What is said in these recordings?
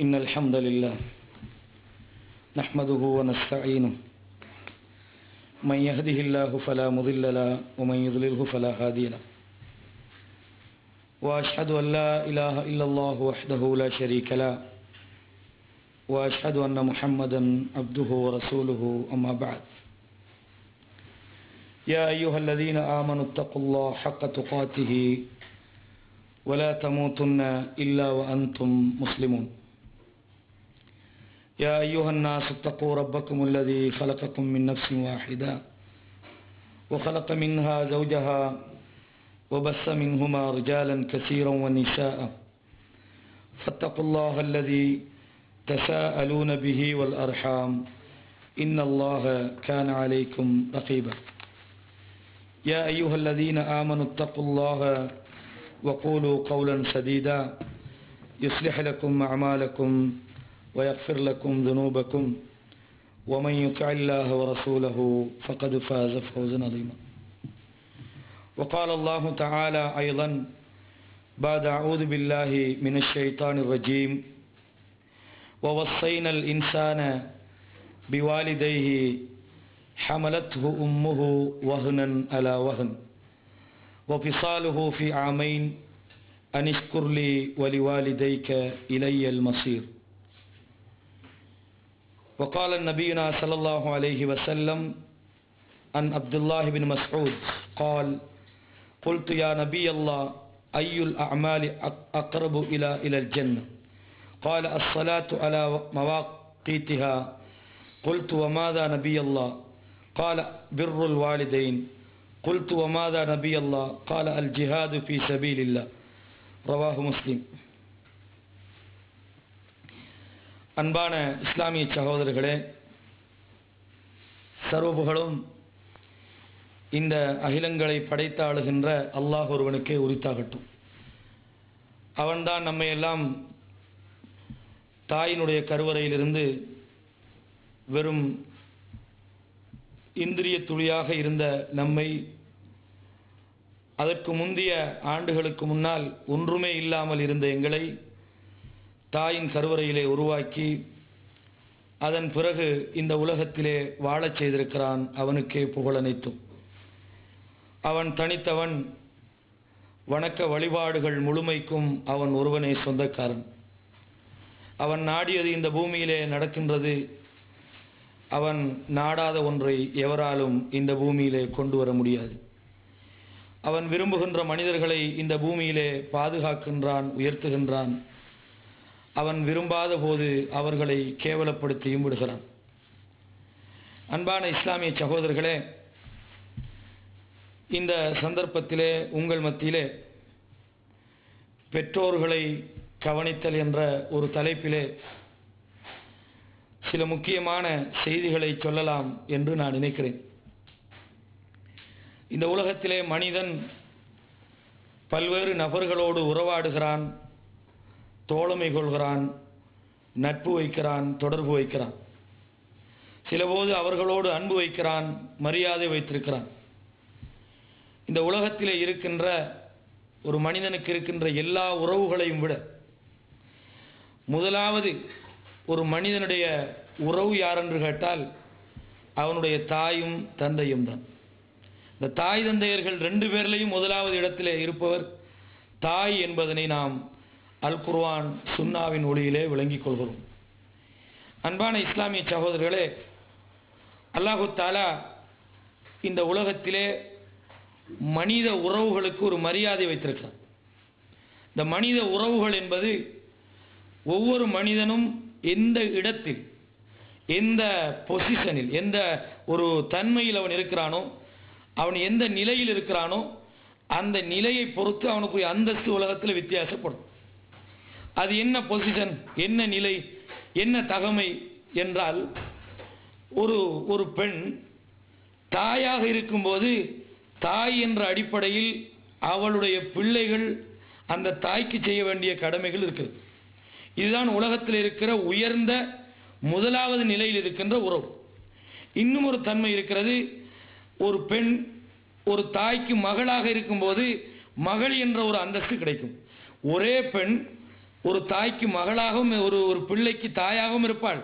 إن الحمد لله نحمده ونستعينه من يهده الله فلا مضل له ومن يضلله فلا هادي له وأشهد أن لا إله إلا الله وحده لا شريك له وأشهد أن محمدا عبده ورسوله أما بعد يا أيها الذين آمنوا اتقوا الله حق تقاته ولا تموتن إلا وأنتم مسلمون يا أيها الناس اتقوا ربكم الذي خلقكم من نفس واحدة وخلق منها زوجها وبث منهما رجالا كثيرا ونساء فاتقوا الله الذي تساءلون به والأرحام إن الله كان عليكم رقيبا يا أيها الذين آمنوا اتقوا الله وقولوا قولا سديدا يصلح لكم أعمالكم ويغفر لكم ذنوبكم ومن يطع الله ورسوله فقد فاز فوزا عظيما وقال الله تعالى أيضا بعد أعوذ بالله من الشيطان الرجيم ووصينا الإنسان بوالديه حملته أمه وهنا على وهن وفصاله في عامين أن اشكر لي ولوالديك إلي المصير وقال النبينا صلى الله عليه وسلم عن عبد الله بن مسعود قال قلت يا نبي الله أي الأعمال أقرب إلى إلى الجنة قال الصلاة على مواقيتها قلت وماذا نبي الله قال بر الوالدين قلت وماذا نبي الله قال الجهاد في سبيل الله رواه مسلم அன்பான இஸ்லாமிய சகோதரர்களே சர்வபுகளும் இந்த அகிலங்களை படைத்து ஆளுகின்ற அல்லாஹ் ஒருவனுக்கே உரித்தாகட்டும் அவன்தான் நம்மை எல்லாம் தாயினுடைய கருவறையிலிருந்து வெறும் இந்திரிய துளியாக இருந்த நம்மை அதற்கு முந்தைய ஆண்டுகளுக்கு முன்னால் ஒன்றுமே இல்லாமல் இருந்த எங்களை தாயின் கருவறையிலே உருவாக்கி அதன் பிறகு இந்த உலகத்திலே வாழச் செய்திருக்கிறான் அவனுக்கே புகழனைத்தும் அவன் தனித்தவன் வணக்க வழிபாடுகள் முழுமைக்கும் அவன் ஒருவனே சொந்தக்காரன் அவன் நாடியது இந்த பூமியிலே நடக்கின்றது அவன் நாடாத ஒன்றை எவராலும் இந்த பூமியிலே கொண்டு வர முடியாது அவன் விரும்புகின்ற மனிதர்களை இந்த பூமியிலே பாதுகாக்கின்றான் உயர்த்துகின்றான் அவன் விரும்பாத போது அவர்களை கேவலப்படுத்தியும் விடுகிறான் அன்பான இஸ்லாமிய சகோதரர்களே இந்த சந்தர்ப்பத்திலே உங்கள் மத்தியிலே பெற்றோர்களை கவனித்தல் என்ற ஒரு தலைப்பிலே சில முக்கியமான செய்திகளை சொல்லலாம் என்று நான் நினைக்கிறேன் இந்த உலகத்திலே மனிதன் பல்வேறு நபர்களோடு உறவாடுகிறான் தோழமை கொள்கிறான் நட்பு வைக்கிறான் தொடர்பு வைக்கிறான் சிலபோது அவர்களோடு அன்பு வைக்கிறான் மரியாதை வைத்திருக்கிறான் இந்த உலகத்திலே இருக்கின்ற ஒரு மனிதனுக்கு இருக்கின்ற எல்லா உறவுகளையும் விட முதலாவது ஒரு மனிதனுடைய உறவு யார் என்று கேட்டால் அவனுடைய தாயும் தந்தையும் தான் இந்த தாய் தந்தையர்கள் ரெண்டு பேர்லையும் முதலாவது இடத்திலே இருப்பவர் தாய் என்பதனை நாம் அல் குர்வான் சுன்னாவின் ஒளியிலே விளங்கிக் கொள்கிறோம் அன்பான இஸ்லாமிய சகோதரர்களே அல்லாஹு தாலா இந்த உலகத்திலே மனித உறவுகளுக்கு ஒரு மரியாதை வைத்திருக்கிறார் இந்த மனித உறவுகள் என்பது ஒவ்வொரு மனிதனும் எந்த இடத்தில் எந்த பொசிஷனில் எந்த ஒரு தன்மையில் அவன் இருக்கிறானோ அவன் எந்த நிலையில் இருக்கிறானோ அந்த நிலையை பொறுத்து அவனுக்குரிய அந்தஸ்து உலகத்தில் வித்தியாசப்படும் அது என்ன பொசிஷன் என்ன நிலை என்ன தகமை என்றால் ஒரு ஒரு பெண் தாயாக இருக்கும்போது தாய் என்ற அடிப்படையில் அவளுடைய பிள்ளைகள் அந்த தாய்க்கு செய்ய வேண்டிய கடமைகள் இருக்குது இதுதான் உலகத்தில் இருக்கிற உயர்ந்த முதலாவது நிலையில் இருக்கின்ற உறவு இன்னும் ஒரு தன்மை இருக்கிறது ஒரு பெண் ஒரு தாய்க்கு மகளாக இருக்கும்போது மகள் என்ற ஒரு அந்தஸ்து கிடைக்கும் ஒரே பெண் ஒரு தாய்க்கு மகளாகவும் ஒரு ஒரு பிள்ளைக்கு தாயாகவும் இருப்பாள்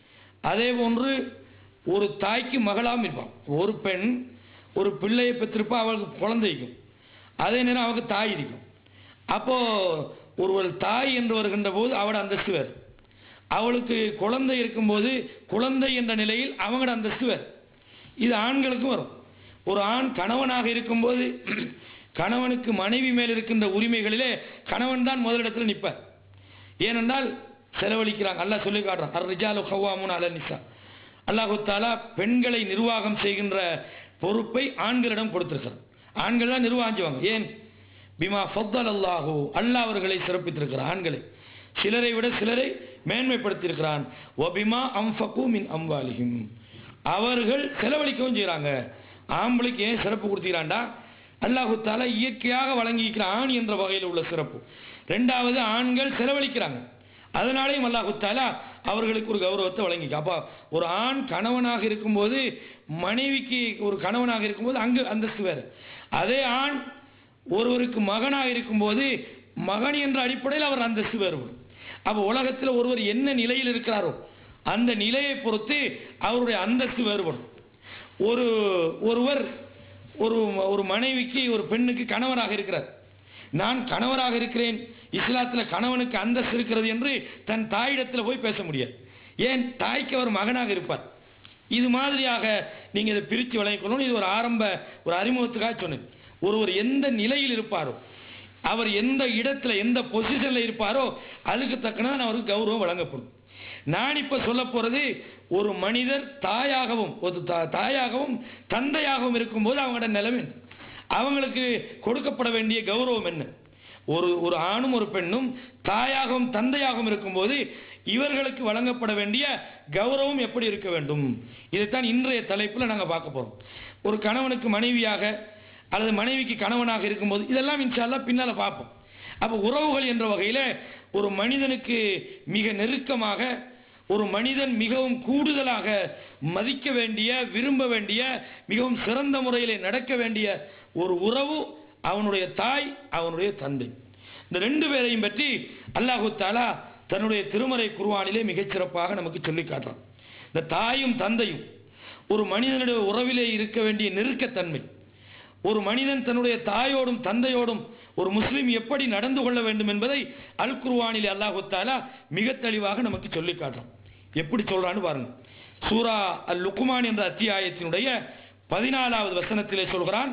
அதே போன்று ஒரு தாய்க்கு மகளாகவும் இருப்பாள் ஒரு பெண் ஒரு பிள்ளையை பெற்றிருப்பா அவளுக்கு குழந்தை இருக்கும் அதே நேரம் அவளுக்கு தாய் இருக்கும் அப்போ ஒருவர் தாய் என்று வருகின்ற போது அவட அந்தஸ்து வேறு அவளுக்கு குழந்தை இருக்கும்போது குழந்தை என்ற நிலையில் அவங்களோட அந்தஸ்து வேறு இது ஆண்களுக்கும் வரும் ஒரு ஆண் கணவனாக இருக்கும்போது கணவனுக்கு மனைவி மேல் இருக்கின்ற உரிமைகளிலே கணவன் தான் முதலிடத்தில் நிற்பார் ஏனென்றால் செலவழிக்கிறாங்க அல்லாஹ் சொல்லி காட்டுறான் அர் ரிஜாலு ஹவ்வாமுன் அல நிசா அல்லாஹு தாலா பெண்களை நிர்வாகம் செய்கின்ற பொறுப்பை ஆண்களிடம் கொடுத்திருக்கிறார் ஆண்கள் தான் நிர்வாகம் செய்வாங்க ஏன் பிமா ஃபத்தல் அல்லாஹு அல்லாஹ் அவர்களை சிறப்பித்திருக்கிறார் ஆண்களை சிலரை விட சிலரை மேன்மைப்படுத்தியிருக்கிறான் ஒபிமா அம்ஃபகு மின் அம்வாலிஹிம் அவர்கள் செலவழிக்கவும் செய்கிறாங்க ஆம்பளைக்கு ஏன் சிறப்பு கொடுத்தீராண்டா அல்லாஹு தாலா இயற்கையாக வழங்கியிருக்கிற ஆண் என்ற வகையில் உள்ள சிறப்பு ரெண்டாவது ஆண்கள் செலவழிக்கிறாங்க அதனாலேயும் அல்லாஹு தாலா அவர்களுக்கு ஒரு கௌரவத்தை வழங்கிக்க அப்போ ஒரு ஆண் கணவனாக இருக்கும்போது மனைவிக்கு ஒரு கணவனாக இருக்கும்போது அங்கு அந்தஸ்து வேறு அதே ஆண் ஒருவருக்கு மகனாக இருக்கும்போது மகன் என்ற அடிப்படையில் அவர் அந்தஸ்து வேறுபடும் அப்போ உலகத்தில் ஒருவர் என்ன நிலையில் இருக்கிறாரோ அந்த நிலையை பொறுத்து அவருடைய அந்தஸ்து வேறுபடும் ஒரு ஒருவர் ஒரு ஒரு மனைவிக்கு ஒரு பெண்ணுக்கு கணவராக இருக்கிறார் நான் கணவராக இருக்கிறேன் இஸ்லாத்தில் கணவனுக்கு அந்தஸ்து இருக்கிறது என்று தன் தாயிடத்தில் போய் பேச முடியாது ஏன் தாய்க்கு அவர் மகனாக இருப்பார் இது மாதிரியாக நீங்கள் இதை பிரித்து வழங்கிக்கொள்ளணும் இது ஒரு ஆரம்ப ஒரு அறிமுகத்துக்காக சொன்னேன் ஒருவர் எந்த நிலையில் இருப்பாரோ அவர் எந்த இடத்துல எந்த பொசிஷனில் இருப்பாரோ அதுக்கு தக்கன அவருக்கு கௌரவம் வழங்கப்படும் நான் இப்போ சொல்ல போகிறது ஒரு மனிதர் தாயாகவும் ஒரு தா- தாயாகவும் தந்தையாகவும் இருக்கும்போது அவங்களோட நிலைமை என்ன? அவங்களுக்கு கொடுக்கப்பட வேண்டிய கௌரவம் என்ன ஒரு ஒரு ஆணும் ஒரு பெண்ணும் தாயாகவும் தந்தையாகவும் இருக்கும்போது இவர்களுக்கு வழங்கப்பட வேண்டிய கௌரவம் எப்படி இருக்க வேண்டும் இதைத்தான் இன்றைய தலைப்பில் நாங்கள் பார்க்க போகிறோம் ஒரு கணவனுக்கு மனைவியாக அல்லது மனைவிக்கு கணவனாக இருக்கும்போது இதெல்லாம் இன்ஷால்லா பின்னால் பார்ப்போம் அப்போ உறவுகள் என்ற வகையில் ஒரு மனிதனுக்கு மிக நெருக்கமாக ஒரு மனிதன் மிகவும் கூடுதலாக மதிக்க வேண்டிய விரும்ப வேண்டிய மிகவும் சிறந்த முறையில் நடக்க வேண்டிய ஒரு உறவு அவனுடைய தாய் அவனுடைய தந்தை இந்த ரெண்டு பேரையும் பற்றி அல்லாஹு தாலா தன்னுடைய திருமறை குர்ஆனிலே மிகச்சிறப்பாக நமக்கு சொல்லி காட்டுறான் இந்த தாயும் தந்தையும் ஒரு மனிதனுடைய உறவிலே இருக்க வேண்டிய நெருக்கத்தன்மை ஒரு மனிதன் தன்னுடைய தாயோடும் தந்தையோடும் ஒரு முஸ்லிம் எப்படி நடந்து கொள்ள வேண்டும் என்பதை அல் குர்ஆனிலே அல்லாஹு தாலா மிக தெளிவாக நமக்கு சொல்லி காட்டுறான் எப்படி சொல்றான்னு பாருங்க சூரா அல் லுக்குமான் என்ற அத்தியாயத்தினுடைய பதினாலாவது வசனத்திலே சொல்கிறான்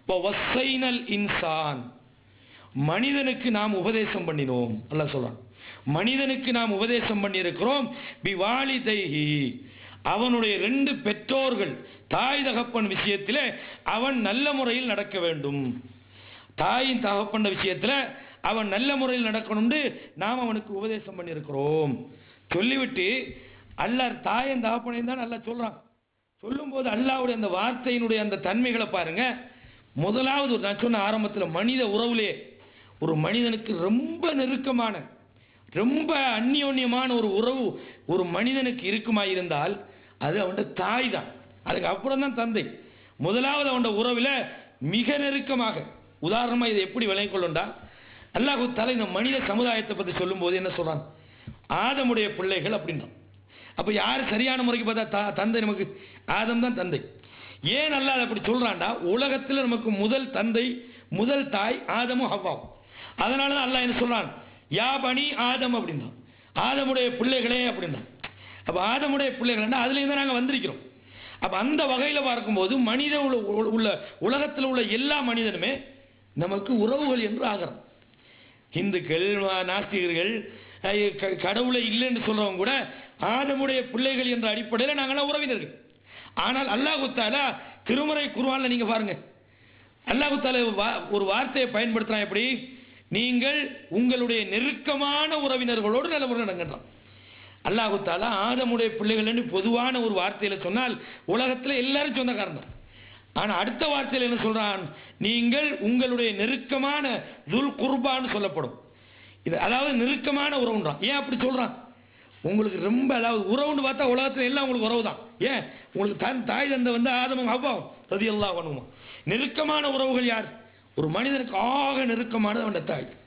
வசைனல் இன்சான் மனிதனுக்கு நாம் உபதேசம் பண்ணினோம் அல்லாஹ் சொல்றான் மனிதனுக்கு நாம் உபதேசம் பண்ணியிருக்கிறோம் பிவாலிதைஹி அவனுடைய ரெண்டு பெற்றோர்கள் தாய் தகப்பன் விஷயத்திலே அவன் நல்ல முறையில் நடக்க வேண்டும் தாயின் தகப்பன் விஷயத்தில் அவன் நல்ல முறையில் நடக்கணும்னு நாம் அவனுக்கு உபதேசம் பண்ணியிருக்கிறோம் சொல்லிவிட்டு அல்லாஹ் தாயன் தகப்பனையும் தான் நல்லா சொல்றான் சொல்லும்போது அல்லாஹ்வுடைய அந்த வார்த்தையினுடைய அந்த தன்மைகளை பாருங்க முதலாவது ஒரு நான் சொன்ன ஆரம்பத்தில் மனித உறவுலே ஒரு மனிதனுக்கு ரொம்ப நெருக்கமான ரொம்ப அந்யோன்யமான ஒரு உறவு ஒரு மனிதனுக்கு இருக்குமா இருந்தால் அது அவனோட தாய் தான் அதுக்கு அப்புறம் தான் தந்தை முதலாவது அவனோட உறவில் மிக நெருக்கமாக உதாரணமாக இதை எப்படி விளங்கிக் கொள்ளுண்டா அல்லாஹு தலை இந்த மனித சமுதாயத்தை பற்றி சொல்லும்போது என்ன சொல்றான் ஆதமுடைய பிள்ளைகள் அப்படின்றான் அப்போ யார் சரியான முறைக்கு பார்த்தா தா- தந்தை நமக்கு ஆதம் தான் தந்தை ஏன் அல்லாஹ் அப்படி சொல்றான்டா உலகத்தில் நமக்கு முதல் தந்தை முதல் தாய் ஆதமும் ஹவ்வாவும் அதனால தான் அல்லாஹ் என்ன சொல்றான் யா பனி ஆதம் அப்படின்னா ஆதமுடைய பிள்ளைகளே அப்படின்னா அப்போ ஆதமுடைய பிள்ளைகள்னா அதுலேருந்து தான் நாங்கள் வந்திருக்கிறோம் அப்போ அந்த வகையில் பார்க்கும்போது மனித உள்ள உள்ள உலகத்தில் உள்ள எல்லா மனிதனுமே நமக்கு உறவுகள் என்று ஆகிறோம் இந்துக்கள் வா- நாஸ்திகர்கள் அஹ், க- கடவுளை இல்லைன்னு சொல்றவங்க கூட ஆதமுடைய பிள்ளைகள் என்ற அடிப்படையில் நாங்களாம் உறவினர்கள் ஆனால் அல்லாஹு தாலா திருமறை குர்ஆன்ல நீங்க பாருங்க அல்லாஹு தாலா வா- ஒரு வார்த்தையை பயன்படுத்துறான் எப்படி நீங்கள் உங்களுடைய நெருக்கமான உறவினர்களோடு நல்ல முறை நடங்கன்றான் அல்லாஹு தாலா ஆதமுடைய பிள்ளைகள்னு பொதுவான ஒரு வார்த்தையில சொன்னால் உலகத்தில் எல்லாரும் சொந்தக்காரன் தான் ஆனா அடுத்த வார்த்தையில் என்ன சொல்றான் நீங்கள் உங்களுடைய நெருக்கமான துல் குர்பான்னு சொல்லப்படும் இது அதாவது நெருக்கமான உறவுன்றான் ஏன் அப்படி சொல்றான் உங்களுக்கு ரொம்ப அதாவது உறவுன்னு பார்த்தா உலகத்தில் எல்லாம் உங்களுக்கு உறவு தான் ஏன் உங்களுக்கு தன் தாய் தந்தை வந்து ஆதமும் அவ்வாவும் ரதி எல்லாம் பண்ணுவோம் நெருக்கமான உறவுகள் யார் ஒரு மனிதனுக்கு ஆக நெருக்கமானது அவனோட தாய்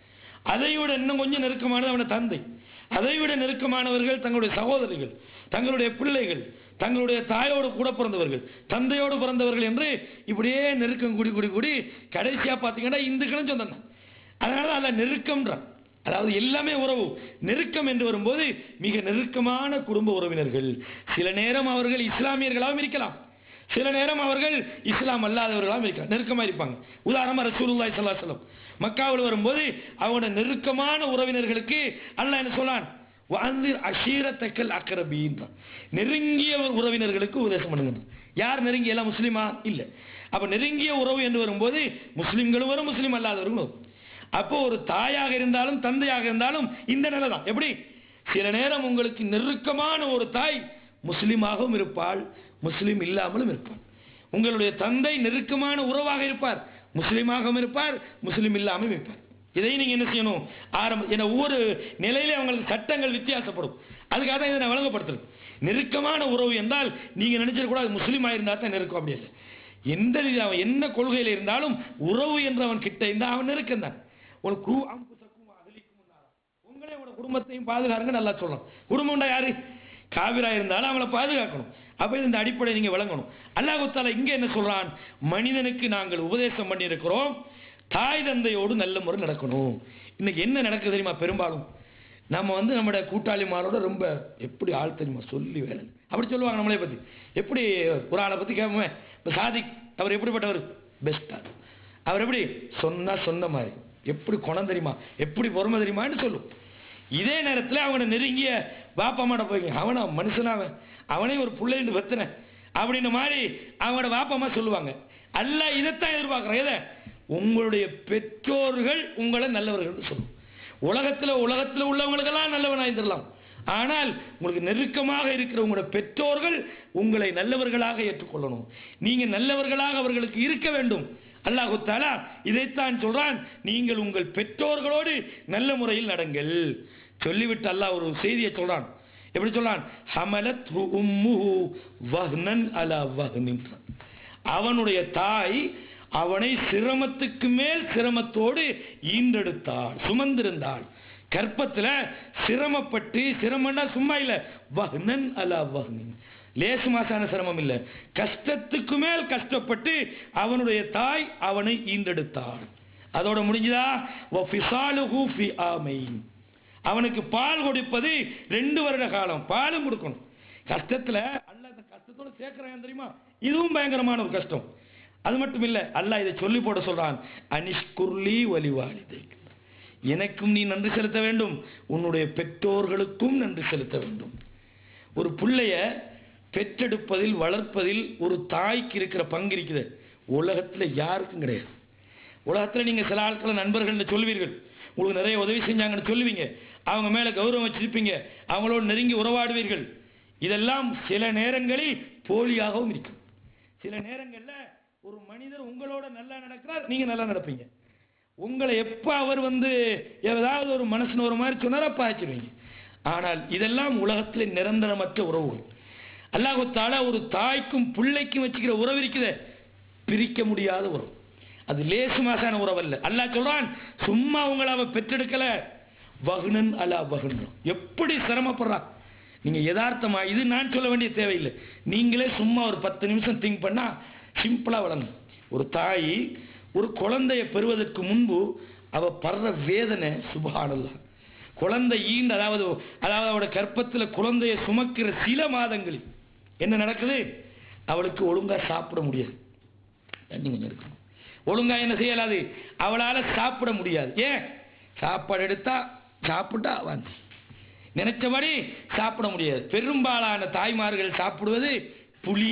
அதை விட இன்னும் கொஞ்சம் நெருக்கமானது அவன தந்தை அதை விட நெருக்கமானவர்கள் தங்களுடைய சகோதரிகள் தங்களுடைய பிள்ளைகள் தங்களுடைய தாயோடு கூட பிறந்தவர்கள் தந்தையோடு பிறந்தவர்கள் என்று இப்படியே நெருக்கம் கூடி கூடி கூடி கடைசியா பார்த்தீங்கன்னா இந்துக்களும் சொந்தம் தான் அதனால அதில் நெருக்கம்ன்றான் அதாவது எல்லாமே உறவு நெருக்கம் என்று வரும்போது மிக நெருக்கமான குடும்ப உறவினர்கள் சில நேரம் அவர்கள் இஸ்லாமியர்களாகவும் இருக்கலாம் சில நேரம் அவர்கள் இஸ்லாம் அல்லாதவர்களாகவும் இருக்கலாம் நெருக்கமாக இருப்பாங்க உதாரணமாக ரசூலுல்லாஹி ஸல்லல்லாஹு அலைஹி வஸல்லம் மக்காவில் வரும்போது அவங்களோட நெருக்கமான உறவினர்களுக்கு அல்லாஹ் என்ன சொல்லான் வந்து அஷீரத்தக்கல் அக்கரபீன் நெருங்கிய உறவினர்களுக்கு உபதேசம் பண்ணுங்க யார் நெருங்கிய எல்லாம் முஸ்லீமா இல்லை அப்ப நெருங்கிய உறவு என்று வரும்போது முஸ்லிம்களும் வரும் முஸ்லீம் அல்லாதவர்களும் வரும் அப்போ ஒரு தாயாக இருந்தாலும் தந்தையாக இருந்தாலும் இந்த நிலை தான் எப்படி சில நேரம் உங்களுக்கு நெருக்கமான ஒரு தாய் முஸ்லீமாகவும் இருப்பாள் முஸ்லீம் இல்லாமலும் இருப்பாள் உங்களுடைய தந்தை நெருக்கமான உறவாக இருப்பார் முஸ்லீமாகவும் இருப்பார் முஸ்லீம் இல்லாமல் இருப்பார் இதை நீங்க என்ன செய்யணும் ஆரம்ப ஏன்னா ஒவ்வொரு நிலையிலே அவங்களுக்கு சட்டங்கள் வித்தியாசப்படும் அதுக்காக தான் இதை நான் வழங்கப்படுத்துறேன் நெருக்கமான உறவு என்றால் நீங்க நினைச்சிடக்கூடாது முஸ்லீமா இருந்தா தான் நெருக்கம் அப்படி இல்லை எந்த ரீதி அவன் என்ன கொள்கையில் இருந்தாலும் உறவு என்றவன் கிட்ட இருந்தால் அவன் நெருக்கம் தான் ஒரு குரு அம்புசக்கும் அகலிக்கும் உங்களே உங்களோட குடும்பத்தையும் பாதுகாருங்க நல்லா சொல்லணும் குடும்பம்டா யாரு காவிரா இருந்தாலும் அவளை பாதுகாக்கணும் அப்ப இந்த அடிப்படை நீங்க விளங்கணும் அல்லாஹு தாலா இங்க என்ன சொல்றான் மனிதனுக்கு நாங்கள் உபதேசம் பண்ணியிருக்கிறோம் தாய் தந்தையோடு நல்ல முறை நடக்கணும் இன்னைக்கு என்ன நடக்குது தெரியுமா பெரும்பாலும் நம்ம வந்து நம்மளோட கூட்டாளிமாரோட ரொம்ப எப்படி ஆள் தெரியுமா சொல்லி வேலை அப்படி சொல்லுவாங்க நம்மளை பத்தி எப்படி ஒரு ஆளை பத்தி கேட்போமே இப்போ சாதிக் அவர் எப்படிப்பட்டவர் பெஸ்டா அவர் எப்படி சொன்னா சொன்ன மாதிரி எப்படி குணம் தெரியுமா எப்படி பொறுமை தெரியுமான்னு சொல்லும் இதே நேரத்தில் அவனை நெருங்கிய பாப்பா மாட போய் அவனா மனுஷனாவன் அவனே ஒரு பிள்ளைன்னு வெத்தின அப்படின்ற மாதிரி அவனோட பாப்பா அம்மா சொல்லுவாங்க அல்ல இதைத்தான் எதிர்பார்க்குறேன் எதை உங்களுடைய பெற்றோர்கள் உங்களை நல்லவர்கள் சொல்லும் உலகத்தில் உலகத்தில் உள்ளவங்களுக்கெல்லாம் நல்லவனாக தரலாம் ஆனால் உங்களுக்கு நெருக்கமாக இருக்கிற உங்களோட பெற்றோர்கள் உங்களை நல்லவர்களாக ஏற்றுக்கொள்ளணும் நீங்க நல்லவர்களாக அவர்களுக்கு இருக்க வேண்டும் அல்லாஹு தாலா இதைத்தான் சொல்றான் நீங்கள் உங்கள் பெற்றோர்களோடு நல்ல முறையில் நடங்கள் சொல்லிவிட்டு அல்லாஹ் ஒரு செய்தியை சொல்றான் எப்படி சொல்றான் ஹமலத் உம்முஹு வஹ்னன் அலா வஹ்னின் அவனுடைய தாய் அவனை சிரமத்துக்கு மேல் சிரமத்தோடு ஈண்டெடுத்தாள் சுமந்திருந்தாள் கற்பத்துல சிரமப்பட்டு சிரமம்னா சும்மா இல்ல வஹ்னன் அலா வஹ்னின் லேசு மாசான சிரமம் இல்ல கஷ்டத்துக்கு மேல் கஷ்டப்பட்டு அவனுடைய தாய் அவனை ஈண்டெடுத்தாள் அதோட முடிஞ்சதா வஃபிசாலுஹு ஃபி ஆமைன் அவனுக்கு பால் கொடுப்பது ரெண்டு வருட காலம் பாலும் கொடுக்கணும் கஷ்டத்துல அல்ல அந்த கஷ்டத்தோட சேர்க்கிறான் தெரியுமா இதுவும் பயங்கரமான ஒரு கஷ்டம் அது மட்டும் இல்ல அல்லாஹ் இதை சொல்லி போட சொல்றான் அனிஷ்குர்லி வலிவாளிதை எனக்கும் நீ நன்றி செலுத்த வேண்டும் உன்னுடைய பெற்றோர்களுக்கும் நன்றி செலுத்த வேண்டும் ஒரு பிள்ளைய பெற்றெடுப்பதில் வளர்ப்பதில் ஒரு தாய்க்கு இருக்கிற பங்கு இருக்குது உலகத்துல யாருக்கும் கிடையாது உலகத்துல நீங்க சில ஆட்களை நண்பர்கள்னு சொல்வீர்கள் உங்களுக்கு நிறைய உதவி செஞ்சாங்கன்னு சொல்லுவீங்க அவங்க மேல கௌரவம் வச்சிருப்பீங்க அவங்களோடு நெருங்கி உறவாடுவீர்கள் இதெல்லாம் சில நேரங்களில் போலியாகவும் இருக்கும் சில நேரங்கள்ல ஒரு மனிதர் உங்களோட நல்லா நடக்கிறார் நீங்க நல்லா நடப்பீங்க உங்களை எப்ப அவர் வந்து ஏதாவது ஒரு மனசுன்னு ஒரு மாதிரி சொன்னாரா பாய்ச்சிடுவீங்க ஆனால் இதெல்லாம் உலகத்தில் நிரந்தரமற்ற உறவுகள் அல்லாஹு தாலா ஒரு தாய்க்கும் பிள்ளைக்கும் வச்சுக்கிற உறவு இருக்குது பிரிக்க முடியாத உறவு அது லேசு மாசான உறவு அல்ல அல்லாஹ் சொல்றான் சும்மா உங்களை அவ பெற்றெடுக்கல வகுனன் அலா வகுன்றோம் எப்படி சிரமப்படுறான் நீங்க யதார்த்தமா இது நான் சொல்ல வேண்டிய தேவையில்லை நீங்களே சும்மா ஒரு பத்து நிமிஷம் திங்க் பண்ணா சிம்பிளா வளரும் ஒரு தாய் ஒரு குழந்தைய பெறுவதற்கு முன்பு அவ படுற வேதனை சுபஹானல்லாஹ் குழந்தை ஈண்டு அதாவது அதாவது அவட கற்பத்துல குழந்தைய சுமக்கிற சில மாதங்களில் என்ன நடக்குது அவளுக்கு ஒழுங்கா சாப்பிட முடியாது தண்ணி கொஞ்சம் இருக்கணும் ஒழுங்கா என்ன செய்யலாது அவளால சாப்பிட முடியாது ஏன் சாப்பாடு எடுத்தா சாப்பிட்டா வாந்தி நினைச்சபடி சாப்பிட முடியாது பெரும்பாலான தாய்மார்கள் சாப்பிடுவது புளி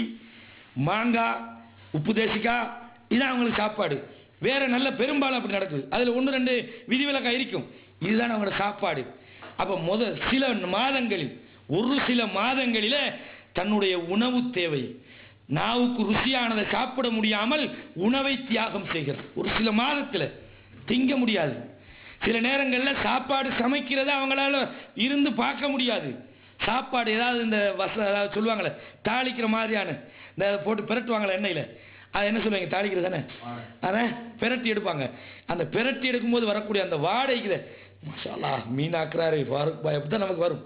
மாங்காய் உப்பு தேசிக்காய் இதான் அவங்களுக்கு சாப்பாடு வேற நல்ல பெரும்பாலும் அப்படி நடக்குது அதுல ஒன்று ரெண்டு விதிவிலக்கா இருக்கும் இதுதான் அவங்களோட சாப்பாடு அப்ப முத சில மாதங்களில் ஒரு சில மாதங்களில தன்னுடைய உணவு தேவை நாவுக்கு ருசியானதை சாப்பிட முடியாமல் உணவை தியாகம் செய்கிறது ஒரு சில மாதத்துல திங்க முடியாது சில நேரங்கள்ல சாப்பாடு சமைக்கிறத அவங்களால இருந்து பார்க்க முடியாது சாப்பாடு ஏதாவது இந்த வச அதாவது சொல்லுவாங்களே தாளிக்கிற மாதிரியான இந்த போட்டு பிரட்டுவாங்களே எண்ணெயில அது என்ன சொல்லுவாங்க தாளிக்கிறது தானே அதான் பிரட்டி எடுப்பாங்க அந்த பிரட்டி எடுக்கும்போது வரக்கூடிய அந்த வாடைக்குத மசாலா மீனாக்குறாரு ஃபாரூக் பாய் அப்படி தான் நமக்கு வரும்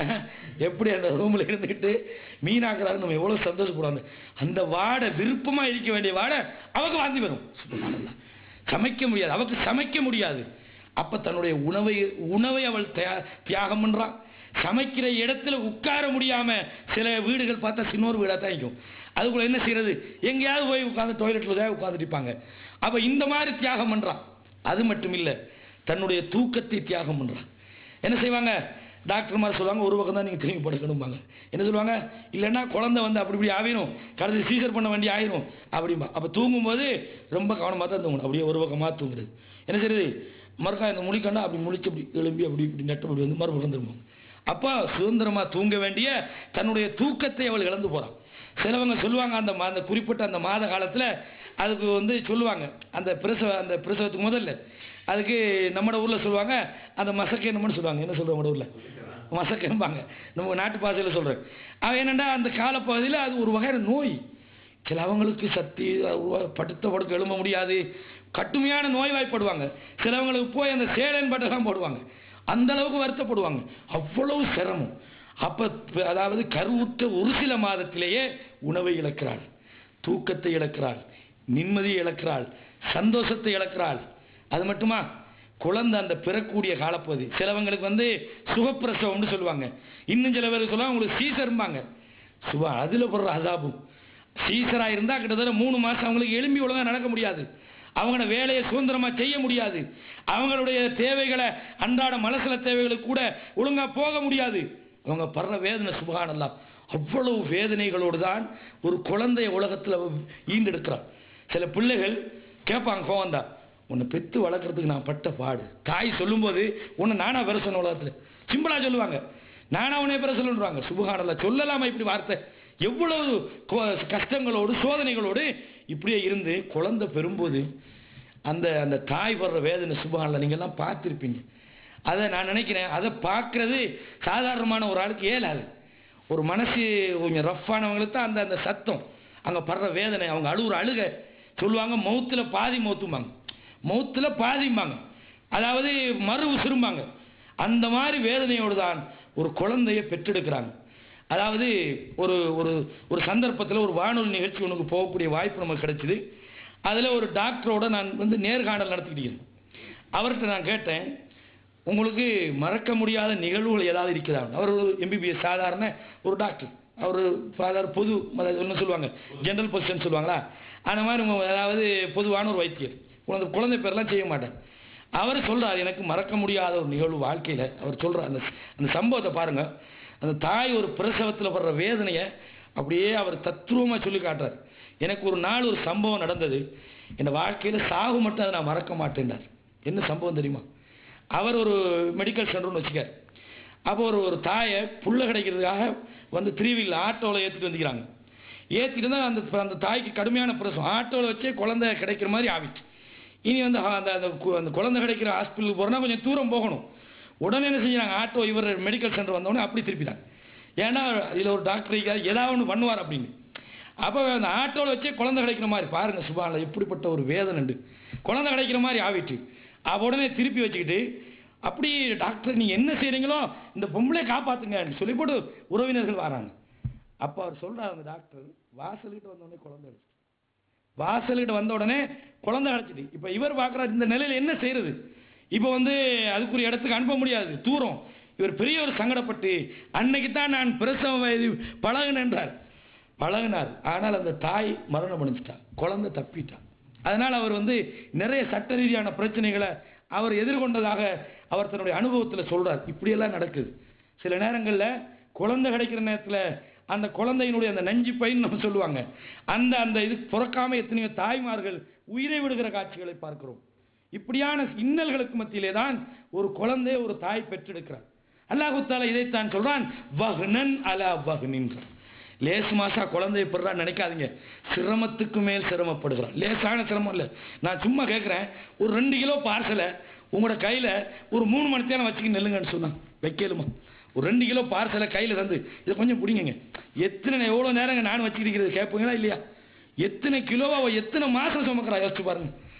எப்படி அந்த ரூமில் இருந்துக்கிட்டு மீனாக்குறாரு நம்ம எவ்வளோ சந்தோஷப்படுவாங்க அந்த வாடை விருப்பமாக இருக்க வேண்டிய வாடை அவக்கு வாந்தி வரும் சுப்ஹானல்லாஹ். சமைக்க முடியாது அவக்கு சமைக்க முடியாது அப்போ தன்னுடைய உணவை உணவை அவள் தியா- தியாகம் பண்ணுறான் சமைக்கிற இடத்துல உட்கார முடியாம சில வீடுகள் பார்த்தா சின்னொரு வீடாக தான் இருக்கும் அதுக்குள்ள என்ன செய்யறது எங்கேயாவது போய் உட்காந்து டாய்லெட்டில் தான் உட்காந்துட்டு இருப்பாங்க அப்போ இந்த மாதிரி தியாகம் பண்ணுறான் அது மட்டும் இல்லை தன்னுடைய தூக்கத்தை தியாகம் பண்ணுறான் என்ன செய்வாங்க டாக்டர்மார் சொல்லுவாங்க ஒரு பக்கம் தான் நீங்கள் திரும்பி படுக்கணும்பாங்க என்ன சொல்லுவாங்க இல்லைன்னா குழந்தை வந்து அப்படி இப்படி ஆகிரும் கடைசி சீசர் பண்ண வேண்டிய ஆயிரும் அப்படிம்பா அப்போ தூங்கும்போது ரொம்ப கவனமாக தான் தூங்கணும் அப்படியே ஒரு பக்கமாக தூங்குறது என்ன செய்யுது மறுக்கா இந்த முழிக்கண்டா அப்படி முழிச்சு அப்படி எழும்பி அப்படி இப்படி நட்டு அப்படி வந்து மறுபக்கம் திரும்பும் அப்போ சுதந்திரமாக தூங்க வேண்டிய தன்னுடைய தூக்கத்தை அவள் இழந்து போகிறான் சிலவங்க சொல்லுவாங்க அந்த மா- அந்த குறிப்பிட்ட அந்த மாத காலத்தில் அதுக்கு வந்து சொல்லுவாங்க அந்த பிரசவ அந்த பிரசவத்துக்கு முதல்ல அதுக்கு நம்ம ஊரில் சொல்லுவாங்க அந்த மசக்கேனம்னு சொல்லுவாங்க என்ன சொல்லுவாங்க நம்ம ஊரில் மசக்கேம்பாங்க நம்ம நாட்டு பாஷையில் சொல்கிறேன் அவன் என்னென்னா அந்த காலப்பகுதியில் அது ஒரு வகையான நோய் சில அவங்களுக்கு சக்தி அஹ், படுத்த படுக்க எழும்ப முடியாது கடுமையான நோய்வாய்ப்படுவாங்க சிலவங்களுக்கு போய் அந்த சேலன் பட்டெல்லாம் போடுவாங்க அந்த அளவுக்கு வருத்தப்படுவாங்க அவ்வளவு சிரமம் அப்ப அதாவது கருவுற்ற ஒரு சில மாதத்திலேயே உணவை இழக்கிறாள் தூக்கத்தை இழக்கிறாள் நிம்மதியை இழக்கிறாள் சந்தோஷத்தை இழக்கிறாள் அது மட்டுமா குழந்தை அந்த பிறக்கூடிய காலப்பகுதி சிலவங்களுக்கு வந்து சுகப்பிரசவம்னு சொல்லுவாங்க இன்னும் சில பேர் சொல்லுவாங்க உங்களுக்கு சீசர்ம்பாங்க சுபா அதில் போடுற அதாபும் சீசரா இருந்தா கிட்டத்தட்ட மூணு மாசம் அவங்களுக்கு எலும்பி ஒழுங்கா நடக்க முடியாது அவங்களோட வேலையை சுதந்திரமா செய்ய முடியாது அவங்களுடைய தேவைகளை அன்றாட மனசுல தேவைகளுக்கு கூட ஒழுங்கா போக முடியாது அவங்க படுற வேதனை சுபகானல்லாம் அவ்வளவு வேதனைகளோடு தான் ஒரு குழந்தைய உலகத்துல ஈண்டெடுக்கிறான் சில பிள்ளைகள் கேட்பாங்க கோவந்தா உன்னை பெத்து வளர்க்கறதுக்கு நான் பட்ட பாடு தாய் சொல்லும்போது உன்னை நானா பெற சொன்ன உலகத்துல சிம்பிளா சொல்லுவாங்க நானா உன்னை பெற சொல்லுன்றாங்க சுபகானல்லா சொல்லலாமா இப்படி வார்த்தை எவ்வளவு கொ- கஷ்டங்களோடு சோதனைகளோடு இப்படியே இருந்து குழந்தை பெறும்போது அந்த அந்த தாய் படுற வேதனை சுபகானில் நீங்கள்லாம் பார்த்துருப்பீங்க அதை நான் நினைக்கிறேன் அதை பார்க்கறது சாதாரணமான ஒரு ஆளுக்கு இயலாது ஒரு மனசு கொஞ்சம் ரஃப்பானவங்களுக்கு தான் அந்த அந்த சத்தம் அங்கே படுற வேதனை அவங்க அழுகுற அழுக சொல்லுவாங்க மௌத்தில் பாதி மௌத்தும்பாங்க மௌத்தில் பாதிம்பாங்க அதாவது மறு உசுரும்பாங்க அந்த மாதிரி வேதனையோடு தான் ஒரு குழந்தையை பெற்றெடுக்கிறாங்க அதாவது ஒரு ஒரு ஒரு சந்தர்ப்பத்தில் ஒரு வானொலி நிகழ்ச்சி உனக்கு போகக்கூடிய வாய்ப்பு நமக்கு கிடைச்சிது அதில் ஒரு டாக்டரோட நான் வந்து நேர்காணல் நடத்திக்கிட்டு இருக்கேன் அவர்கிட்ட நான் கேட்டேன் உங்களுக்கு மறக்க முடியாத நிகழ்வுகள் ஏதாவது இருக்குதா அவர் ஒரு எம்பிபிஎஸ் சாதாரண ஒரு டாக்டர் அவர் சாதாரண பொது அதாவது என்ன சொல்லுவாங்க ஜெனரல் பொசிஷன் சொல்லுவாங்களா அந்த மாதிரி உங்க அதாவது பொதுவான ஒரு வைத்தியர் உனக்கு குழந்தை பேர்லாம் செய்ய மாட்டேன் அவர் சொல்றார் எனக்கு மறக்க முடியாத ஒரு நிகழ்வு வாழ்க்கையில் அவர் சொல்றார் அந்த அந்த சம்பவத்தை பாருங்க அந்த தாய் ஒரு பிரசவத்தில் படுற வேதனையை அப்படியே அவர் தத்ரூபமாக சொல்லி காட்டுறார் எனக்கு ஒரு நாள் ஒரு சம்பவம் நடந்தது என் வாழ்க்கையில் சாகு மட்டும் அதை நான் மறக்க மாட்டேன்றார் என்ன சம்பவம் தெரியுமா அவர் ஒரு மெடிக்கல் சென்டர்னு வச்சுக்கார் அப்போ ஒரு ஒரு தாயை புள்ள கிடைக்கிறதுக்காக வந்து த்ரீவீல் ஆட்டோவில் ஏற்றிட்டு வந்துக்கிறாங்க ஏற்றிட்டு தான் அந்த அந்த தாய்க்கு கடுமையான பிரசவம் ஆட்டோவில் வச்சே குழந்தை கிடைக்கிற மாதிரி ஆவிச்சு இனி வந்து ஆ, அந்த அந்த கு- அந்த குழந்தை கிடைக்கிற ஹாஸ்பிட்டலுக்கு போகிறோன்னா கொஞ்சம் தூரம் போகணும் உடனே என்ன செஞ்சாங்க ஆட்டோ இவர் மெடிக்கல் சென்டர் வந்தோடனே அப்படி திருப்பிட்டாங்க ஏன்னா இதில் ஒரு டாக்டர் இருக்காரு ஏதாவது ஒன்று பண்ணுவார் அப்படின்னு அப்போ அந்த ஆட்டோவில் வச்சே குழந்தை கிடைக்கிற மாதிரி பாருங்க சுபானில் எப்படிப்பட்ட ஒரு வேதனை உண்டு குழந்தை கிடைக்கிற மாதிரி ஆவிட்டு அவ உடனே திருப்பி வச்சுக்கிட்டு அப்படி டாக்டர் நீங்கள் என்ன செய்கிறீங்களோ இந்த பொம்பளை காப்பாற்றுங்கன்னு சொல்லி போட்டு உறவினர்கள் வராங்க அப்போ அவர் சொல்றாரு அந்த டாக்டர் வாசல்கிட்ட வந்தோடனே குழந்தை அடிச்சு வாசல்கிட்ட வந்த உடனே குழந்தை அடைச்சிட்டு இப்போ இவர் பார்க்குறாரு இந்த நிலையில் என்ன செய்யறது இப்போ வந்து அதுக்குரிய இடத்துக்கு அனுப்ப முடியாது தூரம் இவர் பெரிய ஒரு சங்கடப்பட்டு அன்னைக்கு தான் நான் பிரசவ வயது பழகுனேன்றார் பழகுனார் ஆனால் அந்த தாய் மரணம் அடைஞ்சிட்டா குழந்தை தப்பிட்டா அதனால் அவர் வந்து நிறைய சட்ட ரீதியான பிரச்சனைகளை அவர் எதிர்கொண்டதாக அவர் தன்னுடைய அனுபவத்தில் சொல்றார் இப்படியெல்லாம் நடக்குது சில நேரங்களில் குழந்தை கிடைக்கிற நேரத்தில் அந்த குழந்தையினுடைய அந்த நஞ்சு பைன்னு நம்ம சொல்லுவாங்க அந்த அந்த இது பிறக்காம எத்தனையோ தாய்மார்கள் உயிரை விடுகிற காட்சிகளை பார்க்கிறோம் இப்படியான இன்னல்களுக்கு மத்தியிலே தான் ஒரு குழந்தையை ஒரு தாய் பெற்றெடுக்கிறார் அல்லாஹு தாலா இதைத்தான் சொல்றான் வஹ்னன் அலா வஹ்னின்றான் லேசு மாசா குழந்தைய பெறான்னு நினைக்காதீங்க சிரமத்துக்கு மேல் சிரமப்படுகிறான் லேசான சிரமம் இல்லை நான் சும்மா கேட்குறேன் ஒரு ரெண்டு கிலோ பார்சலை உங்களோட கையில் ஒரு மூணு மணி நேரம் வச்சுக்கிட்டு நெல்லுங்கன்னு சொன்னான் வைக்கலுமா ஒரு ரெண்டு கிலோ பார்சலை கையில் தந்து இதை கொஞ்சம் பிடிங்க எத்தனை எவ்வளோ நேரங்க நான் வச்சுக்கிறது கேட்பீங்களா இல்லையா எத்தனை கிலோவா அவ எத்தனை மாதம் சுமக்கிறா யோசிச்சு பாருங்க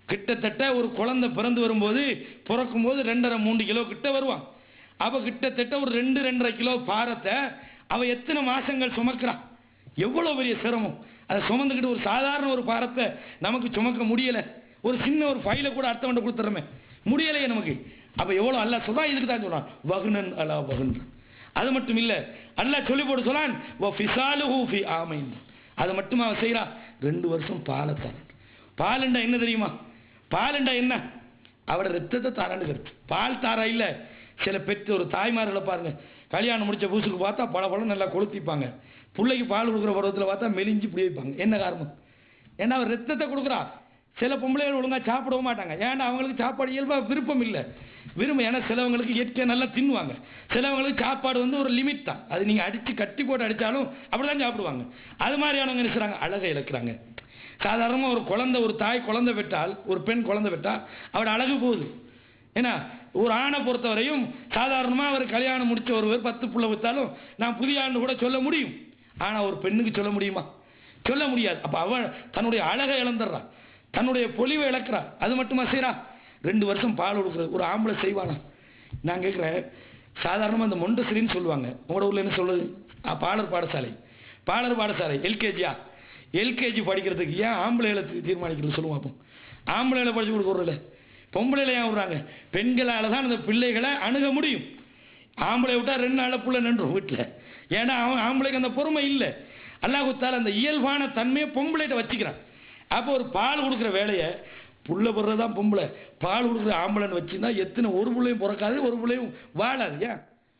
கிட்டத்தட்ட ஒரு குழந்தை பிறந்து வரும்போது பிறக்கும் போது ரெண்டரை மூன்று கிலோ கிட்ட வருவான் அவ கிட்டத்தட்ட ஒரு ரெண்டு ரெண்டரை கிலோ பாரத்தை அவ எத்தனை மாசங்கள் சுமக்கிறான் எவ்வளவு பெரிய சிரமம் அதை சுமந்துக்கிட்டு ஒரு சாதாரண ஒரு பாரத்தை நமக்கு சுமக்க முடியல ஒரு சின்ன ஒரு ஃபைலை கூட அடுத்தவன்ட்ட கொடுத்துறமே முடியலையே நமக்கு அப்ப எவ்வளவு அல்ல சொல்றான் இதுக்கு தான் சொல்றான் வகுனன் அலா வகுன் அது மட்டும் இல்ல அல்லாஹ் சொல்லி போட்டு சொல்லான் வ ஃபிசாலுஹு ஃபி ஆமைன் அது மட்டும் அவன் செய்கிறான் ரெண்டு வருஷம் பாலை தரான் பாலுண்டா என்ன தெரியுமா பாலுண்டா என்ன அவட ரத்தத்தை தாரான்னு கருத்து பால் தாரா இல்ல சில பெற்று ஒரு தாய்மார்களை பாருங்க கல்யாணம் முடிச்ச பூசுக்கு பார்த்தா பல பழம் நல்லா கொளுத்திப்பாங்க பிள்ளைக்கு பால் கொடுக்குற பருவத்தில் பார்த்தா மெலிஞ்சு இப்படி வைப்பாங்க என்ன காரணம் ஏன்னா அவர் ரத்தத்தை கொடுக்குறா சில பொம்பளைகள் ஒழுங்கா சாப்பிடவும் மாட்டாங்க ஏன்னா அவங்களுக்கு சாப்பாடு இயல்பா விருப்பம் இல்லை விரும்பம் ஏன்னா சிலவங்களுக்கு இயற்கையாக நல்லா தின்னுவாங்க சிலவங்களுக்கு சாப்பாடு வந்து ஒரு லிமிட் தான் அது நீங்கள் அடித்து கட்டி போட்டு அடித்தாலும் அப்படிதான் சாப்பிடுவாங்க அது மாதிரியானவங்க என்ன செய்றாங்க அழகை இழக்கிறாங்க சாதாரணமாக ஒரு குழந்தை ஒரு தாய் குழந்தை பெற்றால் ஒரு பெண் குழந்தை பெற்றால் அவட அழகு போகுது ஏன்னா ஒரு ஆணை பொறுத்தவரையும் சாதாரணமாக அவர் கல்யாணம் முடிச்ச ஒருவர் பத்து புள்ள வித்தாலும் நான் புதிய ஆண்டு கூட சொல்ல முடியும் ஆனால் ஒரு பெண்ணுக்கு சொல்ல முடியுமா சொல்ல முடியாது அப்போ அவன் தன்னுடைய அழகை இழந்துடுறான் தன்னுடைய பொலிவை இழக்கிறா அது மட்டுமா செய்றா ரெண்டு வருஷம் பால் கொடுக்குறது ஒரு ஆம்பளை செய்வானா நான் கேட்குறேன் சாதாரணமாக அந்த மொண்டசிரின்னு சொல்லுவாங்க உங்களோட ஊரில் என்ன சொல்லுது ஆ, பாலர் பாடசாலை பாலர் பாடசாலை எல்கேஜியா எல்கேஜி படிக்கிறதுக்கு ஏன் ஆம்பளைகளை தீ- தீர்மானிக்கிறது சொல்லுவோம் அப்போ ஆம்பளைகளை படிச்சு கொடுக்குறதில்ல பொம்பளையில ஏன் விடுறாங்க பெண்களால் தான் அந்த பிள்ளைகளை அணுக முடியும் ஆம்பளை விட்டா ரெண்டு நாள் புள்ள நின்றும் வீட்டில் ஏன்னா அவன் ஆம்பளைக்கு அந்த பொறுமை இல்லை அல்லாஹுத்தால அந்த இயல்பான தன்மையை பொம்பளைகிட்ட வச்சுக்கிறான் அப்போ ஒரு பால் கொடுக்குற வேலையை புள்ள தான் பொம்பளை பால் கொடுக்குற ஆம்பளைன்னு வச்சுருந்தா எத்தனை ஒரு பிள்ளையும் பிறக்காது ஒரு பிள்ளையும் வாழாது ஏன்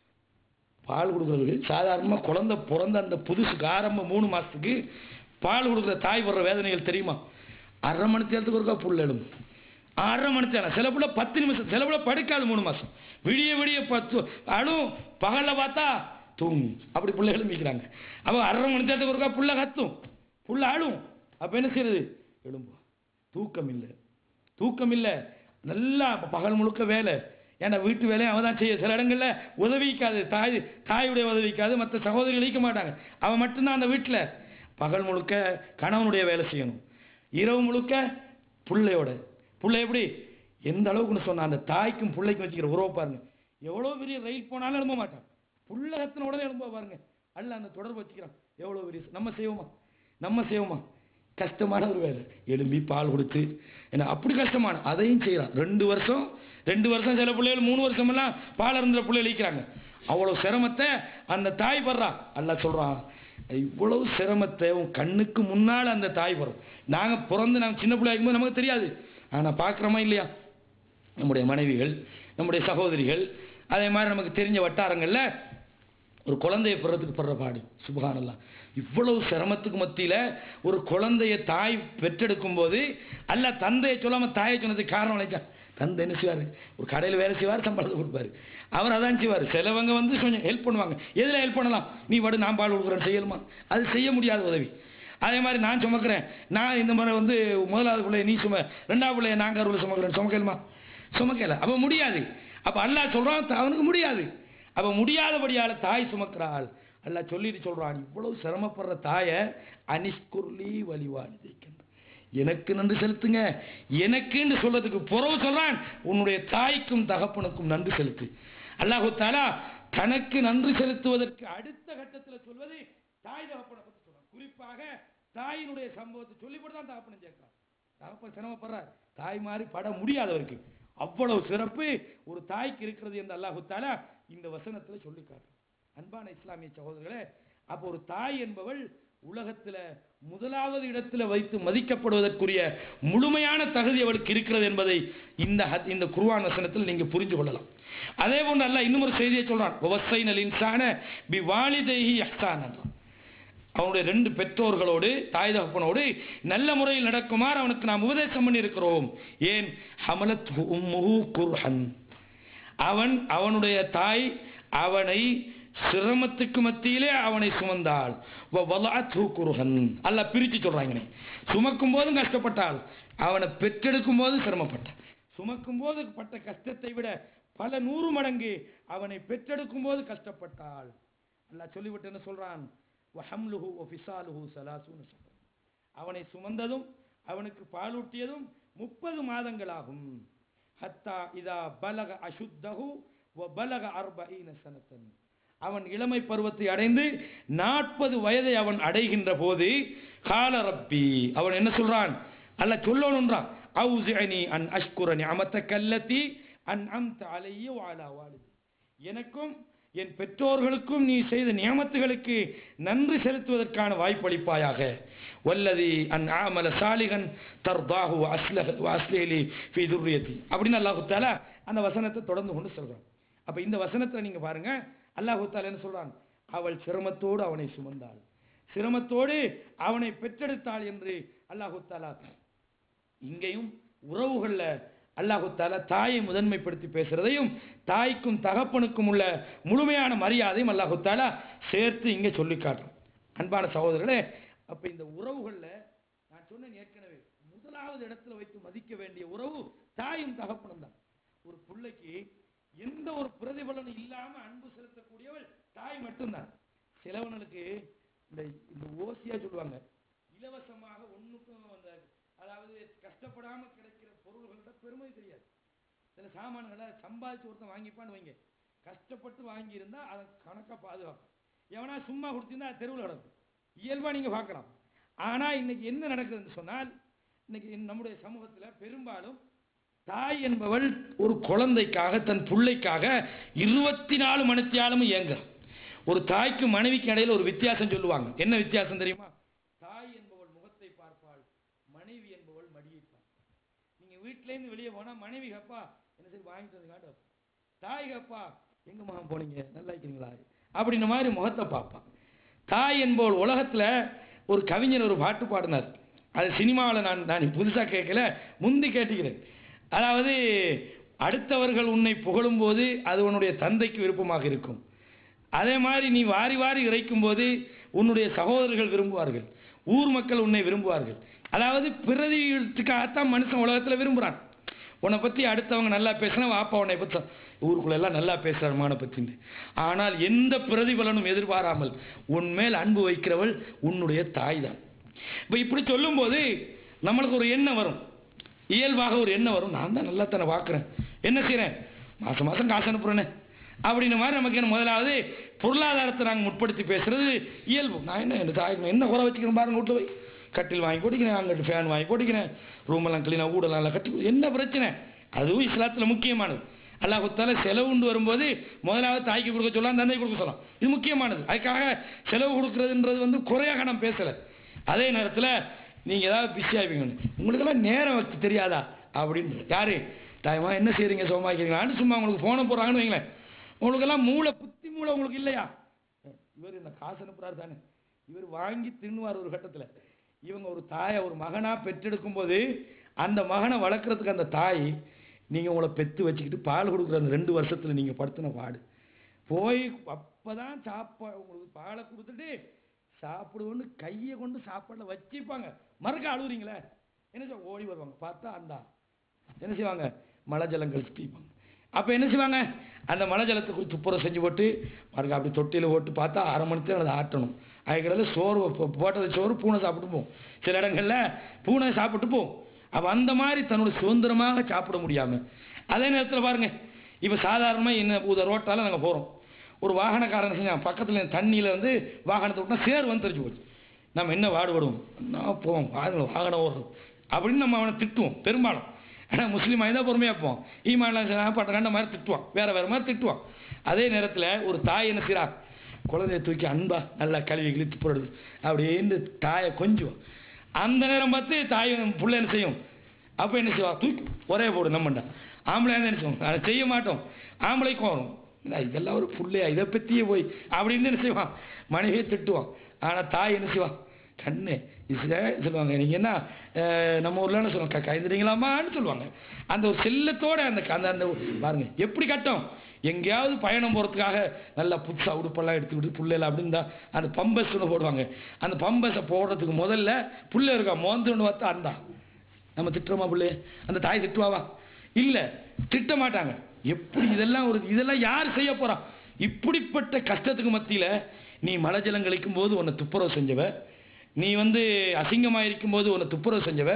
பால் கொடுக்குறது சாதாரணமாக குழந்தை பிறந்த அந்த புதுசுக்கு ஆரம்ப மூணு மாதத்துக்கு பால் கொடுக்குற தாய் படுற வேதனைகள் தெரியுமா அரை மணி நேரத்துக்கு ஒருக்கா புல் எழும் அரை மணி நேரம் சில புள்ள பத்து நிமிஷம் சில புள்ள படுக்காது மூணு மாதம் விடிய விடிய பத்து அழும் பகலில் பார்த்தா தூங்கும் அப்படி புள்ள எழும்பிக்கிறாங்க அப்போ அரை மணி நேரத்துக்கு ஒருக்கா புள்ள கத்தும் புள்ள அழும் அப்போ என்ன செய்யறது எழும்பும் தூக்கம் இல்லை தூக்கம் இல்லை நல்லா அப்ப பகல் முழுக்க வேலை ஏன்னா வீட்டு வேலையை அவன் தான் செய்ய சில இடங்கள்ல உதவிக்காது தாய் தாயுடைய உதவிக்காது மற்ற சகோதரிகள் ஈக்க மாட்டாங்க அவன் மட்டும்தான் அந்த வீட்டில் பகல் முழுக்க கணவனுடைய வேலை செய்யணும் இரவு முழுக்க பிள்ளையோட பிள்ளை எப்படி எந்த அளவுக்குன்னு சொன்னா அந்த தாய்க்கும் பிள்ளைக்கும் வச்சுக்கிற உறவு பாருங்க எவ்வளோ பெரிய ரயில் போனாலும் எழும்ப மாட்டான் புள்ள கத்தின உடனே எழும்ப பாருங்க அல்ல அந்த தொடர்பு வச்சுக்கிறான் எவ்வளோ பெரிய நம்ம செய்வோமா நம்ம செய்வோமா கஷ்டமான ஒரு வேலை எலும்பி பால் கொடுத்து என்ன அப்படி கஷ்டமான அதையும் செய்யறான் ரெண்டு வருஷம் ரெண்டு வருஷம் சில பிள்ளைகள் மூணு வருஷம் எல்லாம் பால் இருந்த பிள்ளைகள் இழிக்கிறாங்க அவ்வளவு சிரமத்தை அந்த தாய் படுறா அல்லாஹ் சொல்றான் இவ்வளவு சிரமத்தை உன் கண்ணுக்கு முன்னால் அந்த தாய் படுறோம் நாங்க பிறந்து நாங்க சின்ன பிள்ளை இருக்கும்போது நமக்கு தெரியாது ஆனா பார்க்குறோமா இல்லையா நம்முடைய மனைவிகள் நம்முடைய சகோதரிகள் அதே மாதிரி நமக்கு தெரிஞ்ச வட்டாரங்கள்ல ஒரு குழந்தையை பெறத்துக்கு படுற பாடு சுபகானல்லாம் இவ்வளவு சிரமத்துக்கு மத்தியில ஒரு குழந்தைய தாய் பெற்றெடுக்கும் போது அல்ல தந்தையை சொல்லாம தாயை சொன்னதுக்கு காரணம் நினைச்சான் தந்தை என்ன செய்வார் ஒரு கடையில் வேலை செய்வார் சம்பளத்தை கொடுப்பாரு அவர் அதான் செய்வார் சிலவங்க வந்து கொஞ்சம் ஹெல்ப் பண்ணுவாங்க எதில் ஹெல்ப் பண்ணலாம் நீ படு நான் பால் கொடுக்குறேன் செய்யலுமா அது செய்ய முடியாத உதவி அதே மாதிரி நான் சுமக்கிறேன் நான் இந்த மாதிரி வந்து முதலாவது பிள்ளைய நீ சும ரெண்டாவது பிள்ளைய நான் கருவில் சுமக்கிறேன் சுமக்கலுமா சுமக்கல அப்போ முடியாது அப்போ அல்லாஹ் சொல்றான் அவனுக்கு முடியாது அப்ப முடியாதபடியால தாய் சுமக்கிறாள் அல்லாஹ் சொல்லிட்டு சொல்றான் இவ்வளவு சிரமப்படுற தாயை அனிஷ்குர்லி வழிவாளிதைக்கின்ற எனக்கு நன்றி செலுத்துங்க எனக்குன்னு சொல்றதுக்கு புறவு சொல்றான் உன்னுடைய தாய்க்கும் தகப்பனுக்கும் நன்றி செலுத்து அல்லாஹு தாலா தனக்கு நன்றி செலுத்துவதற்கு அடுத்த கட்டத்தில் சொல்வது தாய் தகப்பனை பத்தி சொல்றான் குறிப்பாக தாயினுடைய சம்பவத்தை சொல்லிப்பட்டு தான் தகப்பனை சேர்க்கிறான் தகப்பன் சிரமப்படுறார் தாய் மாதிரி பட முடியாதவருக்கு அவ்வளவு சிறப்பு ஒரு தாய்க்கு இருக்கிறது என்று அல்லாஹு தாலா இந்த வசனத்துல சொல்லி காட்டுறான் அன்பான இஸ்லாமிய சகோதரர்களே அப்போ ஒரு தாய் என்பவள் உலகத்துல முதலாவது இடத்துல வைத்து மதிக்கப்படுவதற்குரிய முழுமையான தகுதி அவளுக்கு இருக்கிறது என்பதை இந்த ஹத்- இந்த குர்ஆன் வசனத்தில் நீங்க புரிந்து கொள்ளலாம் அதே போன்று அல்லாஹ் இன்னும் ஒரு செய்தியை சொல்றான் வசைனல் இன்சான பி வாலிதைஹி இஹ்சான் என்றான் அவனுடைய ரெண்டு பெற்றோர்களோடு தாய் தகப்பனோடு நல்ல முறையில் நடக்குமாறு அவனுக்கு நாம் உபதேசம் பண்ணி இருக்கிறோம் ஏன் ஹமலத் உம்முஹு குர்ஹன் அவன் அவனுடைய தாய் அவனை சிரமத்துக்கு மத்தியிலே அவனை சுமந்தாள் வலஅத்ஹு குர்ஹன் அல்லாஹ் பிரித்து சொல்றாங்க சுமக்கும் போதும் கஷ்டப்பட்டாள் அவனை பெற்றெடுக்கும் போதும் சிரமப்பட்டாள் சுமக்கும் போது பட்ட கஷ்டத்தை விட பல நூறு மடங்கு அவனை பெற்றெடுக்கும் போது கஷ்டப்பட்டாள் அல்லாஹ் சொல்லிவிட்டு என்ன சொல்றான் வஹம்லுஹு வஃபிசாலுஹு ஸலாசூன ஷஹ்ரன் அவனை சுமந்ததும் அவனுக்கு பாலூட்டியதும் முப்பது மாதங்களாகும் ஹத்தா இதா பலக அசுத்தகு வ பலக அர்பஈன சனத்தன் அவன் இளமை பருவத்தை அடைந்து நாற்பது வயதை அவன் அடைகின்ற போது கால ரப்பி அவன் என்ன சொல்றான் அல்ல சொல்லணுன்றான் அவுசிஅனி அன் அஷ்குர நிஅமத்தக அல்லதி அன் அம்த அலைய வாலா வாலிதி எனக்கும் என் பெற்றோர்களுக்கும் நீ செய்த நியமத்துகளுக்கு நன்றி செலுத்துவதற்கான வாய்ப்பளிப்பாயாக வல்லதி அன் ஆமல சாலிகன் தர்தாஹு அஸ்லஹ அஸ்லேலி ஃபி துர்ரியதி அப்படின்னு அல்லாஹு தாலா அந்த வசனத்தை தொடர்ந்து கொண்டு சொல்றான் அப்ப இந்த வசனத்தை நீங்க பாருங்க அல்லாஹு தாலா என்ன சொல்றான் அவள் சிரமத்தோடு அவனை சுமந்தாள் சிரமத்தோடு அவனை பெற்றெடுத்தாள் என்று அல்லாஹு தாலா இங்கேயும் உறவுகள்ல அல்லாஹு தாலா தாயை முதன்மைப்படுத்தி பேசுறதையும் தாய்க்கும் தகப்பனுக்கும் உள்ள முழுமையான மரியாதையும் அல்லாஹு தாலா சேர்த்து இங்கே சொல்லி காட்டும் அன்பான சகோதரர்களே அப்ப இந்த உறவுகள்ல நான் சொன்னேன் ஏற்கனவே முதலாவது இடத்துல வைத்து மதிக்க வேண்டிய உறவு தாயும் தகப்பனும் தான் ஒரு பிள்ளைக்கு எந்த ஒரு பிரதிபலனும் இல்லாம அன்பு செலுத்தக்கூடியவள் தாய் மட்டும்தான் சிலவனுக்கு இந்த இந்த ஓசியா சொல்லுவாங்க இலவசமாக ஒண்ணுக்கும் அந்த அதாவது கஷ்டப்படாம கிடைக்கிற பொருள்களோட பெருமை தெரியாது சில சாமான்களை சம்பாதிச்சு ஒருத்தன் வாங்கிப்பான்னு வைங்க கஷ்டப்பட்டு வாங்கியிருந்தா அதை கணக்கா பாதுகாக்கும் எவனா சும்மா கொடுத்திருந்தா அது தெருவில் கிடக்கும் இயல்பா நீங்க பார்க்கலாம் ஆனா இன்னைக்கு என்ன நடக்குதுன்னு சொன்னால் இன்னைக்கு நம்முடைய சமூகத்துல பெரும்பாலும் தாய் என்பவள் ஒரு குழந்தைக்காக தன் பிள்ளைக்காக இருபத்தி நாலு மணித்தியாலும் இயங்குறான் ஒரு தாய்க்கும் மனைவிக்கும் இடையில ஒரு வித்தியாசம் சொல்லுவாங்க என்ன வித்தியாசம் தெரியுமா தாய் என்பவள் முகத்தை பார்ப்பாள் மனைவி என்பவள் மடியை பார்ப்பாள் நீங்க வீட்ல இருந்து வெளியே போனா மனைவி கப்பா என்ன சரி வாங்கிட்டு வந்து காட்டு தாய் கப்பா எங்க மகன் போனீங்க நல்லா இருக்கிறீங்களா அப்படின்ற மாதிரி முகத்தை பார்ப்பான் தாய் என்பவள் உலகத்துல ஒரு கவிஞர் ஒரு பாட்டு பாடினார் அது சினிமாவில் நான் நான் புதுசா கேட்கல முந்தி கேட்டுக்கிறேன் அதாவது அடுத்தவர்கள் உன்னை புகழும்போது அது உன்னுடைய தந்தைக்கு விருப்பமாக இருக்கும் அதே மாதிரி நீ வாரி வாரி இறைக்கும் போது உன்னுடைய சகோதரர்கள் விரும்புவார்கள் ஊர் மக்கள் உன்னை விரும்புவார்கள் அதாவது பிரதிகளுக்காகத்தான் மனுஷன் உலகத்துல விரும்புறான் உன்னை பத்தி அடுத்தவங்க நல்லா பேசினா வாப்பா உன்னை பத்தி ஊருக்குள்ள எல்லாம் நல்லா பேசுறாரு மான பத்தின்னு ஆனால் எந்த பிரதிபலனும் எதிர்பாராமல் உன் மேல் அன்பு வைக்கிறவள் உன்னுடைய தாய் தான் இப்ப இப்படி சொல்லும்போது நம்மளுக்கு ஒரு எண்ணம் வரும் இயல்பாக ஒரு எண்ணம் வரும் நான் தான் நல்லா தானே பார்க்குறேன் என்ன செய்கிறேன் மாதம் மாதம் காசு அனுப்புகிறேனே அப்படின்ற மாதிரி நமக்கு என்ன முதலாவது பொருளாதாரத்தை நாங்கள் முற்படுத்தி பேசுறது இயல்பு நான் என்ன என் தாய்க்கு என்ன குறை வச்சுக்கிறேன் பாருங்க வீட்டில் போய் கட்டில் வாங்கி போட்டிக்கிறேன் அங்கிட்டு ஃபேன் வாங்கி போட்டிக்கிறேன் ரூமெல்லாம் க்ளீனாக ஊடலாம் எல்லாம் கட்டி என்ன பிரச்சனை அதுவும் இஸ்லாத்தில் முக்கியமானது அல்லாஹுத்தால செலவுண்டு வரும்போது முதலாவது தாய்க்கு கொடுக்க சொல்லலாம் தந்தை கொடுக்க சொல்லலாம் இது முக்கியமானது அதுக்காக செலவு கொடுக்கறதுன்றது வந்து குறையாக நான் பேசலை அதே நேரத்தில் நீங்கள் ஏதாவது பிஸி ஆகிப்பீங்க உங்களுக்கெல்லாம் நேரம் வச்சு தெரியாதா அப்படின்னு யாரு தாயமா என்ன செய்றீங்க சும்மா இருக்கிறீங்களான்னு சும்மா உங்களுக்கு ஃபோனை போடுறாங்கன்னு வைங்களேன் உங்களுக்கெல்லாம் மூளை புத்தி மூளை உங்களுக்கு இல்லையா இவர் இந்த காசு அனுப்புறாரு தானே இவர் வாங்கி தின்னுவார் ஒரு கட்டத்தில் இவங்க ஒரு தாயை ஒரு மகனா பெற்றெடுக்கும் போது அந்த மகனை வளர்க்குறதுக்கு அந்த தாய் நீங்கள் உங்களை பெத்து வச்சுக்கிட்டு பால் கொடுக்குற அந்த ரெண்டு வருஷத்தில் நீங்கள் படுத்தின பாடு போய் அப்பதான் சாப்பா உங்களுக்கு பாலை கொடுத்துட்டு சாப்பிடுவோன்னு கையை கொண்டு சாப்பாடில் வச்சிப்பாங்க மறுக்க அழுகுறீங்களே என்ன செய்வாங்க ஓடி வருவாங்க பார்த்தா அந்தா என்ன செய்வாங்க மழை ஜலம் கழிச்சு பீப்பாங்க அப்போ என்ன செய்வாங்க அந்த மழை ஜலத்துக்கு துப்புரம் செஞ்சு போட்டு மறுக்க அப்படி தொட்டியில் போட்டு பார்த்தா அரை மணி நேரம் அதை ஆட்டணும் அதுக்கடையில் சோறு போ- போட்டது சோறு பூனை சாப்பிட்டு போகும் சில இடங்கள்ல பூனை சாப்பிட்டு போகும் அப்போ அந்த மாதிரி தன்னோட சுதந்திரமாக சாப்பிட முடியாம அதே நேரத்தில் பாருங்க இப்போ சாதாரணமாக என்ன ஊத ரோட்டால நாங்கள் போகிறோம் ஒரு வாகனக்காரன் செஞ்சான் பக்கத்தில் தண்ணியில் வந்து வாகனத்தை விட்டா சேர் வந்து தெரிஞ்சு போச்சு நம்ம என்ன வாடுபடுவோம் நான் போவோம் வாகனம் வாகனம் ஓடுறோம் அப்படின்னு நம்ம அவனை திட்டுவோம் பெரும்பாலும் ஆனால் முஸ்லீம் ஆயிருந்தா பொறுமையாக போவோம் ஈமான்லாம் பட்ட கண்ட மாதிரி திட்டுவான் வேற வேற மாதிரி திட்டுவான் அதே நேரத்தில் ஒரு தாய் என்ன செய்றா குழந்தைய தூக்கி அன்பா நல்லா கழுவி கிழித்து போடுது அப்படின்னு தாயை கொஞ்சுவோம் அந்த நேரம் பார்த்து தாய் புள்ள என்ன செய்யும் அப்போ என்ன செய்வா தூக்கி ஒரே போடு நம்மண்டா ஆம்பளை என்ன செய்வோம் அதை செய்ய மாட்டோம் ஆம்பளைக்கும் வரும் என்ன இதெல்லாம் ஒரு புள்ளையா இதை பற்றியே போய் அப்படின்னு என்ன செய்வான் மனைவியை திட்டுவான் ஆனால் தாய் என்ன செய்வான் கண்ணு இது சொல்லுவாங்க நீங்கள் என்ன அஹ், நம்ம ஊர்ல என்ன சொல்லுவாங்க கைந்துறீங்களாமான்னு சொல்லுவாங்க அந்த ஒரு செல்லத்தோட அந்த அந்த அந்த பாருங்க எப்படி கட்டும் எங்கேயாவது பயணம் போகிறதுக்காக நல்லா புதுசாக உடுப்பெல்லாம் எடுத்துக்கிட்டு புள்ளைல அப்படின்னு தான் அந்த பம்பஸ் ஒன்று போடுவாங்க அந்த பம்பஸை போடுறதுக்கு முதல்ல புள்ள இருக்கா மோந்து ஒன்று பார்த்தா அண்டா நம்ம திட்டுறோமா பிள்ளை அந்த தாய் திட்டுவாவா இல்லை திட்ட மாட்டாங்க எப்படி இதெல்லாம் ஒரு இதெல்லாம் யார் செய்ய போறா இப்படிப்பட்ட கஷ்டத்துக்கு மத்தியில நீ மலை ஜலம் கழிக்கும் போது உன்னை துப்புரவு செஞ்சவ நீ வந்து அசிங்கமா இருக்கும்போது உன்னை துப்புரவு செஞ்சவ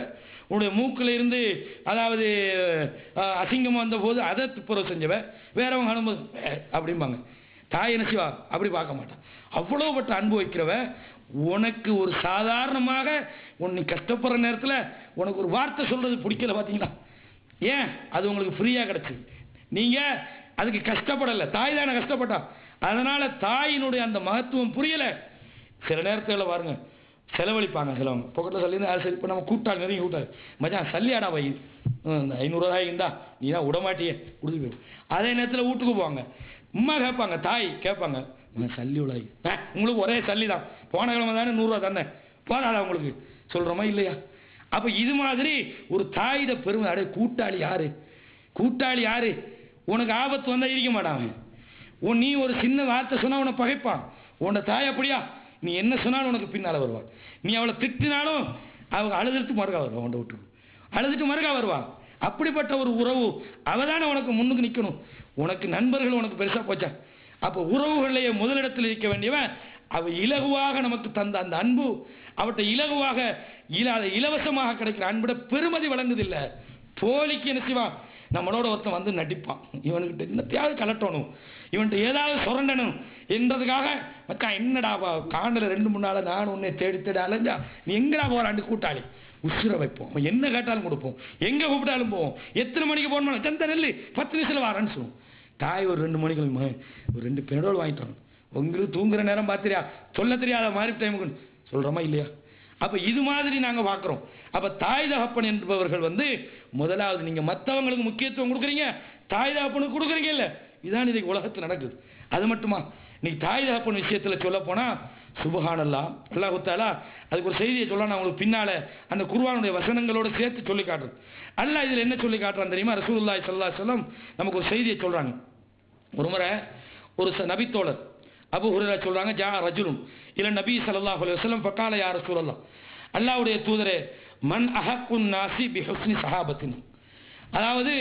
உன்னுடைய மூக்குல இருந்து அதாவது அஹ், அசிங்கம் வந்த போது அதை துப்புரவு செஞ்சவ வேறவங்க அனுபவம் அப்படிம்பாங்க தாய் என்ன செய்வா அப்படி பார்க்க மாட்டான் அவ்வளவுப்பட்ட அன்பு வைக்கிறவ உனக்கு ஒரு சாதாரணமாக உன் நீ கஷ்டப்படுற நேரத்தில் உனக்கு ஒரு வார்த்தை சொல்றது பிடிக்கல பார்த்தீங்களா ஏன் அது உங்களுக்கு ஃப்ரீயாக கிடைச்சு நீங்க அதுக்கு கஷ்டப்படலை தாய் தானே கஷ்டப்பட்டா அதனால தாயினுடைய அந்த மகத்துவம் புரியல சில நேரத்தில் பாருங்க செலவழிப்பாங்க சிலவங்க பொக்கெட்டில் சல்லி அது சரி இப்போ நம்ம கூட்டாளி நிறைய கூட்டாளி மச்சான் சல்லியாடா வை இந்த ஐநூறுரூவா இருந்தா நீ தான் விடமாட்டியே கொடுத்து போயிடும் அதே நேரத்தில் வீட்டுக்கு போவாங்க உம்மா கேட்பாங்க தாய் கேட்பாங்க "நான் சல்லி உலாய் உங்களுக்கு ஒரே சல்லி தான் போன கிழமை தானே நூறுரூவா தந்தேன் போதாதா உங்களுக்கு சொல்கிறோமா இல்லையா அப்போ இது மாதிரி ஒரு தாயிட பெருமை அடே கூட்டாளி யாரு கூட்டாளி யாரு உனக்கு ஆபத்து வந்தால் இருக்க மாட்டான் அவன். உன் நீ ஒரு சின்ன வார்த்தை சொன்னா உன்னை பகைப்பான் உன்னோட தாய் அப்படியா நீ என்ன சொன்னாலும் உனக்கு பின்னால வருவான் நீ அவளை திட்டினாலும் அவங்க அழுதுட்டு மறுகா வருவான் உன்னை விட்டு அழுதுட்டு மறுகா வருவான் அப்படிப்பட்ட ஒரு உறவு அவதானே உனக்கு முன்னுக்கு நிற்கணும் உனக்கு நண்பர்கள் உனக்கு பெருசா போச்சா அப்போ உறவுகளிலேயே முதலிடத்தில் இருக்க வேண்டியவன் அவ இலகுவாக நமக்கு தந்த அந்த அன்பு அவட்ட இலகுவாக இல அதை இலவசமாக கிடைக்கிற அன்பிட பெருமதி வழங்குதில்லை போலிக்கு என்ன செய்வான் நம்மளோட ஒருத்தன் வந்து நடிப்பான் இவனுக்கிட்ட என்னத்தையாவது கலட்டணும் இவன்கிட்ட ஏதாவது சுரண்டணும் என்றதுக்காக மச்சான் என்னடா வா- காண்டில் ரெண்டு மூணு நாள் நான் உன்னை தேடி தேடி அலைஞ்சா நீ எங்கடா போறாண்டு கூட்டாளி உசுர வைப்போம் அவன் என்ன கேட்டாலும் கொடுப்போம் எங்க கூப்பிட்டாலும் போவோம் எத்தனை மணிக்கு போகணும் சந்த நெல்லு பத்து நிமிஷத்தில் வரேன்னு சொல்லுவோம் தாய் ஒரு ரெண்டு மணிக்கு மகன் ஒரு ரெண்டு பெட்ரோல் வாங்கிட்டு வரணும் உங்களுக்கு தூங்குற நேரம் பார்த்துறியா சொல்ல தெரியாத மாதிரி டைமுக்கு சொல்றோமா இல்லையா அப்ப இது மாதிரி நாங்க பார்க்கிறோம் அப்ப தாய் தகப்பன் என்பவர்கள் வந்து முதலாவது நீங்க மத்தவங்களுக்கு முக்கியத்துவம் கொடுக்குறீங்க தாய் தகப்பனுக்கு கொடுக்குறீங்க இல்ல இதான் இன்னைக்கு உலகத்தில் நடக்குது அது மட்டுமா நீ தாய் தகப்பன் விஷயத்துல சொல்ல போனா சுபஹானல்லா அல்லாஹ் தாலா அதுக்கு ஒரு செய்தியை சொல்ல நான் உங்களுக்கு பின்னால அந்த குர்ஆனுடைய வசனங்களோட சேர்த்து சொல்லி காட்டுறேன் அல்லாஹ் இதுல என்ன சொல்லி காட்டுறான் தெரியுமா ரசூலுல்லாஹி ஸல்லல்லாஹு அலைஹி வஸல்லம் நமக்கு ஒரு செய்தியை சொல்றாங்க ஒரு முறை ஒரு ச- நபித்தோழர் அபு ஹுரைரா சொல்றாங்க ஜா ரஜுலுன் இல நபி ஸல்லல்லாஹு அலைஹி வஸல்லம் ஃபகால யா ரசூலல்லாஹ் அல்லாஹ்வுடைய தூதரே மன் அஹக்குன் நாசி பி ஹுஸ்னி சஹாபத்தின் அதாவது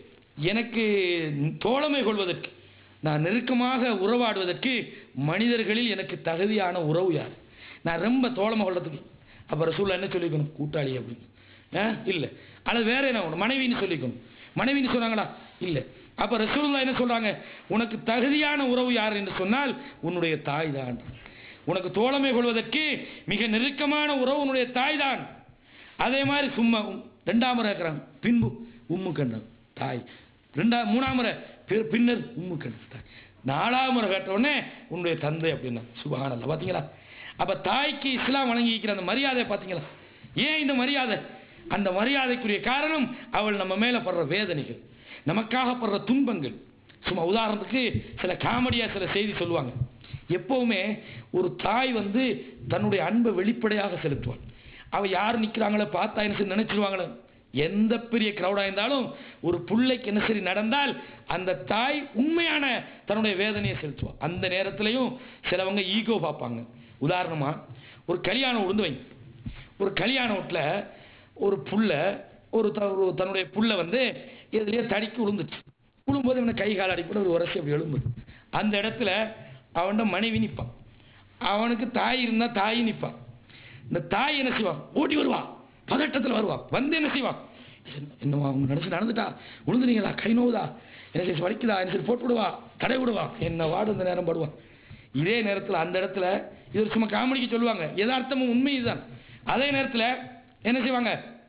எனக்கு தோழமை கொள்வதற்கு நான் நெருக்கமாக உறவாடுவதற்கு மனிதர்களில் எனக்கு தகுதியான உறவு யார் நான் ரொம்ப தோழமை கொள்றதுக்கு அப்போ ரசூல்லா என்ன சொல்லிக்கணும் கூட்டாளி அப்படின்னு ஆ இல்லை அல்லது வேற என்ன ஒன்று மனைவின்னு சொல்லிக்கணும் மனைவின்னு சொன்னாங்களா இல்லை அப்போ ரசூலுல்லா என்ன சொல்றாங்க உனக்கு தகுதியான உறவு யார் என்று சொன்னால் உன்னுடைய தாய் தான் உனக்கு தோழமை கொள்வதற்கு மிக நெருக்கமான உறவு உன்னுடைய தாய் தான் அதே மாதிரி சும்மா உம், ரெண்டாம் முறை இருக்கிறாங்க பின்பு உம்மு கண்டம் தாய் ரெண்டா மூணாம் முறை பிற- பின்னர் உம்மு கண்டம் தாய் நாலாம் முறை கேட்ட உடனே உன்னுடைய தந்தை அப்படின்னா சுபஹானல்லாஹ் பார்த்தீங்களா அப்ப தாய்க்கு இஸ்லாம் வழங்கிக்கிற அந்த மரியாதை பார்த்தீங்களா ஏன் இந்த மரியாதை அந்த மரியாதைக்குரிய காரணம் அவள் நம்ம மேல படுற வேதனைகள் நமக்காக படுற துன்பங்கள் சும்மா உதாரணத்துக்கு சில காமெடியா சில செய்தி சொல்லுவாங்க எப்பவுமே ஒரு தாய் வந்து தன்னுடைய அன்பை வெளிப்படையாக செலுத்துவாள் அவ யார் நிக்கிறாங்களோ பார்த்தா என்ன சரி நினைச்சிருவாங்களோ எந்த பெரிய கிரௌடா இருந்தாலும் ஒரு பிள்ளைக்கு என்ன சரி நடந்தால் அந்த தாய் உண்மையான தன்னுடைய வேதனையை செலுத்துவா அந்த நேரத்திலையும் சிலவங்க ஈகோ பார்ப்பாங்க உதாரணமா ஒரு கல்யாணம் உளுந்து வைங்க ஒரு கல்யாண வீட்டில் ஒரு புள்ள ஒரு த- ஒரு தன்னுடைய புள்ள வந்து எதுலயே தடிக்கு விழுந்துச்சு விழும்போது இவனை கை கால் அடிப்பட ஒரு உரசி அப்படி எழும்புது அந்த இடத்துல அவன்கிட்ட மனைவி நிற்பான் அவனுக்கு தாய் இருந்தா தாய் நிற்பான் இந்த தாய் என்ன செய்வான் ஓடி வருவான் பதட்டத்தில் வருவான் வந்து என்ன செய்வான் என்ன- என்னவா அவங்க நினைச்சு நடந்துட்டா விழுந்துனீங்களா கை நோவுதா என்ன செய்ய வலிக்குதா என்ன சரி போட்டு விடுவா தடை விடுவா என்ன வாடு இந்த நேரம் படுவான் இதே நேரத்தில் அந்த இடத்துல இது ஒரு சும்மா காமெடிக்கு சொல்லுவாங்க யதார்த்தமும் உண்மை இதுதான் அதே நேரத்தில் என்ன செய்வாங்க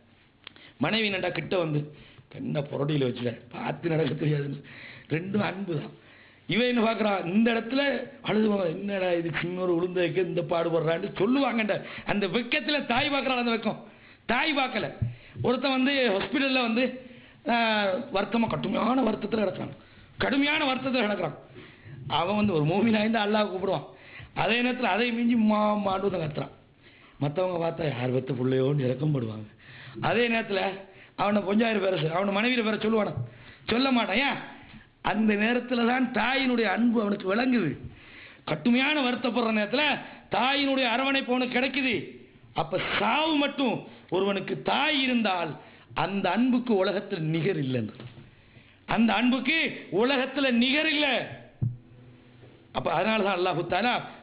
மனைவி நண்டா கிட்ட வந்து கண்ணை புரடியில் வச்சுட பார்த்து நடக்க தெரியாதுன்னு ரெண்டும் அன்பு தான் இவன் என்ன பார்க்குறான் இந்த இடத்துல அழுதுவாங்க என்னடா இது சின்ன ஒரு உளுந்த வைக்க இந்த பாடுபடுறான்னு சொல்லுவாங்கண்ட அந்த வெக்கத்தில் தாய் பார்க்குறான் அந்த வெக்கம் தாய் பார்க்கல ஒருத்தன் வந்து ஹாஸ்பிட்டலில் வந்து வருத்தமாக கடுமையான வருத்தத்தில் கிடக்குறான் கடுமையான வருத்தத்தில் கிடக்குறான் அவன் வந்து ஒரு மூமினா இருந்தால் அல்லாஹ் கூப்பிடுவான் அதே நேரத்தில் அதை மிஞ்சி மா மாண்டு தான் கத்துறான் மற்றவங்க பார்த்தா யார் பெத்த பிள்ளையோன்னு இறக்கப்படுவாங்க அதே நேரத்தில் அவனை கொஞ்சாயிரம் பேரை அவனை மனைவியில் பேரை சொல்லுவானா சொல்ல மாட்டான் ஏன் அந்த நேரத்தில் தான் தாயினுடைய அன்பு அவனுக்கு விளங்குது கட்டுமையான வருத்தப்படுற நேரத்தில் தாயினுடைய அரவணைப்பு அவனுக்கு கிடைக்குது அப்ப சாவு மட்டும் ஒருவனுக்கு தாய் இருந்தால் அந்த அன்புக்கு உலகத்தில் நிகர் இல்லைன்னு அந்த அன்புக்கு உலகத்தில் நிகர் இல்லை அப்ப அதனால தான் அல்லாஹு தாலா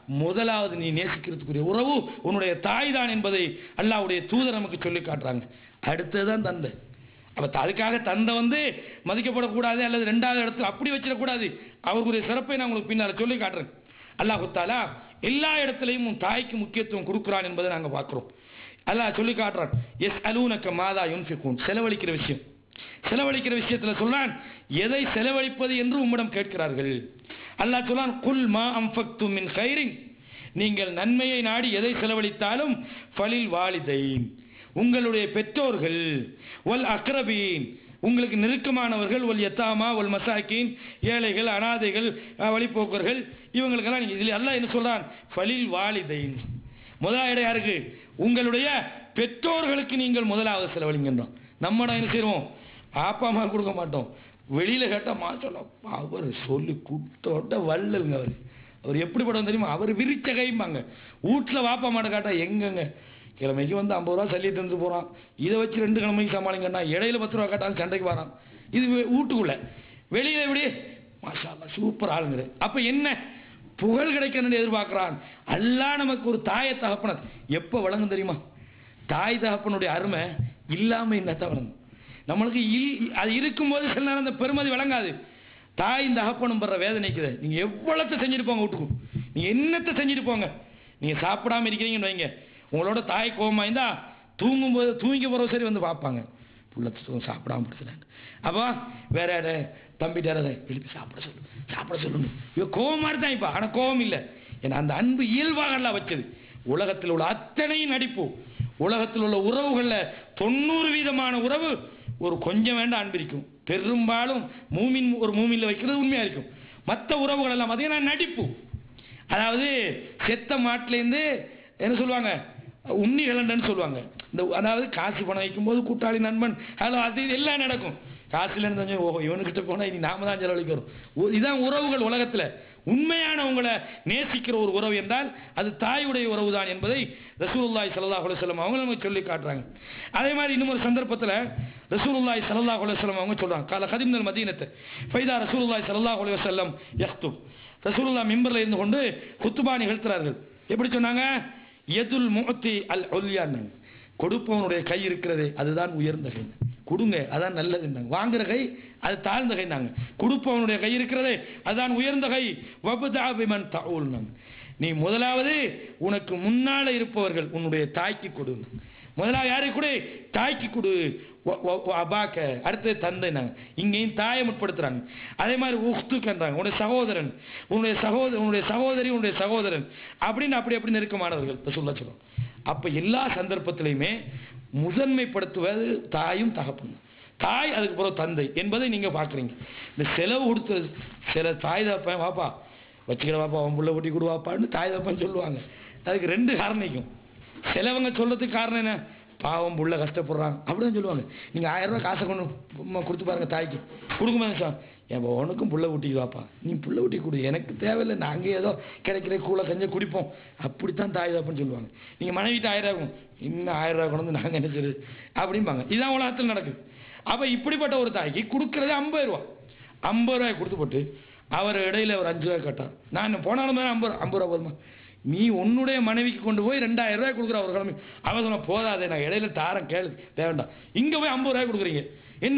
முதலாவது நீ நேசிக்கிறதுக்குரிய உறவு உன்னுடைய தாய் தான் என்பதை அல்லாஹ்வுடைய தூதர் நமக்கு சொல்லி காட்டுறாங்க அடுத்ததுதான் தந்தை அப்ப அதுக்காக தந்தை வந்து மதிக்கப்படக்கூடாது அல்லது ரெண்டாவது இடத்துல அப்படி வச்சிடக்கூடாது அவருடைய சிறப்பை நான் உங்களுக்கு பின்னால் சொல்லி காட்டுறேன் அல்லாஹ் தாலா எல்லா இடத்துலையும் உன் தாய்க்கு முக்கியத்துவம் கொடுக்குறான் என்பதை நாங்க பார்க்கிறோம் அல்லாஹ் சொல்லி காட்டுறான் எஸ் அலூனக்க மாதா யுன்ஃபிகூன் செலவழிக்கிற விஷயம் செலவழிக்கிற விஷயத்துல சொல்றான் எதை செலவழிப்பது என்று உம்மிடம் கேட்கிறார்கள் அல்லாஹ் சொல்றான் குல் மா அம்ஃபக்து மின் கைரின் நீங்கள் நன்மையை நாடி எதை செலவழித்தாலும் ஃபலில் வாலிதைன் உங்களுடைய பெற்றோர்கள் ஒல் அக்ரபீன் உங்களுக்கு நெருக்கமானவர்கள் ஒல் யத்தாமா ஒல் மசாக்கீன் ஏழைகள் அனாதைகள் அஹ், வழிப்போக்கர்கள் இவங்களுக்கெல்லாம் நீங்க இதில் அல்லாஹ் என்ன சொல்றான் ஃபலில் வாலிதைன் முதலாவது இடம் யாருக்கு உங்களுடைய பெற்றோர்களுக்கு நீங்கள் முதலாவது செலவழிங்கன்றோம் நம்ம இடம் என்ன செய்வோம் ஆப்பா அம்மா கொடுக்க மாட்டோம் வெளியில கேட்டா மா சொல்ல அவர் சொல்லி குட்டோட்ட வள்ளலுங்க அவர் அவர் எப்படி படம் தெரியுமா அவர் விரிச்ச கைம்பாங்க வீட்டில் வாப்பா மாட்ட காட்டா எங்கங்க கிழமைக்கு வந்து ஐம்பது ரூபா சல்லியை தந்து போகிறான் இதை வச்சு ரெண்டு கிழமைக்கு சமாளிங்கன்னா இடையில பத்து ரூபா கேட்டாலும் சண்டைக்கு வரான் இது வீ- வீட்டுக்குள்ள வெளியில எப்படி மாஷா அல்லாஹ், சூப்பர் ஆளுங்க அப்ப என்ன புகழ் கிடைக்கணும்னு எதிர்பார்க்கிறான் அல்லாஹ் நமக்கு ஒரு தாயை தகப்பனர் எப்போ வழங்கும் தெரியுமா தாய் தகப்பனுடைய அருமை இல்லாம என்னத்தான் வழங்கும் நம்மளுக்கு இல் அது இருக்கும்போது சில நேரம் அந்த பெருமதி வழங்காது தாய் தகப்பனும் படுற வேதனைக்குது நீங்க எவ்வளத்தை செஞ்சுட்டு போங்க வீட்டுக்கும் நீங்க என்னத்தை செஞ்சுட்டு போங்க நீங்க சாப்பிடாம இருக்கிறீங்கன்னு வைங்க உங்களோட தாய் கோபமா இருந்தா தூங்கும்போது தூங்கி போறவ சரி வந்து பார்ப்பாங்க புள்ள தூங்க சாப்பிடாம படுத்துறாங்க அப்போ வேற யாரு தம்பிட்டு யாராவது எழுப்பி சாப்பிட சொல்லு சாப்பிட சொல்லணும் இவ கோவமா இருந்தான் இப்ப ஆனா கோவம் இல்லை ஏன்னா அந்த அன்பு இயல்பாக எல்லாம் வச்சது உலகத்தில் உள்ள அத்தனையும் நடிப்பு உலகத்தில் உள்ள உறவுகள்ல தொண்ணூறு வீதமான உறவு ஒரு கொஞ்சம் வேண்டாம் அன்பிருக்கும் பெரும்பாலும் மூமின் ஒரு மூமின்ல வைக்கிறது உண்மையா இருக்கும் மற்ற உறவுகள் எல்லாம் பார்த்தீங்கன்னா நடிப்பு அதாவது செத்த மாட்டிலேருந்து என்ன சொல்லுவாங்க உண்ணி கலண்டன்னு சொல்லுவாங்க இந்த அதாவது காசு பணம் வைக்கும்போது கூட்டாளி நண்பன் ஹலோ அது இது எல்லாம் நடக்கும் காசுல இருந்து கொஞ்சம் ஓஹோ இவனுக்கிட்ட போனா இனி நாம தான் செலவழிக்கிறோம் ஒ- இதான் உறவுகள் உலகத்துல உண்மையான உங்களை நேசிக்கிற ஒரு உறவு என்றால் அது தாயுடைய உறவு தான் என்பதை ரசூலுல்லாஹி ஸல்லல்லாஹு அலைஹி வஸல்லம் அவங்க நமக்கு சொல்லி காட்டுறாங்க அதே மாதிரி இன்னும் ஒரு சந்தர்ப்பத்தில் ரசூலுல்லாஹி ஸல்லல்லாஹு அலைஹி வஸல்லம் அவங்க சொல்றாங்க கால கதிம்னல் மதீனத்தை ஃபைதா ரசூலுல்லாஹி ஸல்லல்லாஹு அலைஹி வஸல்லம் யக்துப் ரசூலுல்லாஹ் மிம்பர்ல இருந்து கொண்டு குத்துபா நிகழ்த்துறார்கள் எப்படி சொன்னாங்க எதுல் முகத்தி அல் ஒல்யான்னு கொடுப்பவனுடைய கை இருக்கிறதே அதுதான் உயர்ந்த கை கொடுங்க அதான் நல்லதுன்னாங்க வாங்குற கை அது தாழ்ந்த கைனாங்க கொடுப்பவனுடைய கை இருக்கிறதே அதுதான் உயர்ந்த கை வபுதா பிமன் தவுல்னாங்க நீ முதலாவது உனக்கு முன்னால இருப்பவர்கள் உன்னுடைய தாய்க்கு கொடு முதலாவது யாருக்கு கொடு தாய்க்கு கொடு வ- வ- வ- அபாக்க அடுத்தது தந்தைனாங்க இங்கேயும் தாயை முற்படுத்துறாங்க அதே மாதிரி உஃப்துக்கன்றாங்க உன்னுடைய சகோதரன் உன்னுடைய சகோதரன் உன்னுடைய சகோதரி உன்னுடைய சகோதரன் அப்படின்னு அப்படி அப்படி நெருக்கமானவர்கள் சொல்ல சொல்லும் அப்ப எல்லா சந்தர்ப்பத்திலையுமே முதன்மைப்படுத்துவது தாயும் தகப்பனும் தாய் அதுக்கு பிறகு தந்தை என்பதை நீங்க பார்க்குறீங்க இந்த செலவு கொடுத்தது சில தாய் தகப்பன் வாப்பா வச்சுக்கிற வாப்பா அவன் புள்ள ஊட்டி கொடுவாப்பான்னு தாய் தகப்பன் சொல்லுவாங்க அதுக்கு ரெண்டு காரணம் இருக்கும் சிலவங்க சொல்றதுக்கு காரணம் என்ன பாவம் புள்ள கஷ்டப்படுறாங்க அப்படிதான் சொல்லுவாங்க நீங்க ஆயிரம் ரூபாய் காசை கொண்டு ம- கொடுத்து பாருங்க தாய்க்கு கொடுக்குமா சார் என் உனக்கும் புள்ள ஊட்டிக்கு வாப்பா நீ புள்ள ஊட்டி கொடு எனக்கு தேவையில்லை நாங்க ஏதோ கிடைக்கிற கூழ கஞ்ச குடிப்போம் அப்படித்தான் தாய் தகப்பன்னு சொல்லுவாங்க நீங்க மனைவிட்டு ஆயிரம் ரூபாய் இன்னும் ஆயிரம் ரூபாய் கொண்டு வந்து நாங்க என்ன செய்யுது அப்படிம்பாங்க இதுதான் உலகத்தில் நடக்குது அப்ப இப்படிப்பட்ட ஒரு தாய்க்கு கொடுக்கறதே ஐம்பது ரூபா ஐம்பது ரூபாய் கொடுத்து போட்டு அவர் இடையில ஒரு அஞ்சு ரூபாய் கேட்டார் நான் போனாலும் ஐம்பது ஐம்பது ரூபா போதுமா நீ உன்னுடைய மனைவிக்கு கொண்டு போய் ரெண்டாயிரம் ரூபாய் கொடுக்குற ஒரு கிழமை அவன் சொன்ன போதாதே நான் இடையில தாரேன் கேளு தேவைண்டாம் இங்க போய் ஐம்பது ரூபாய் கொடுக்குறீங்க என்ன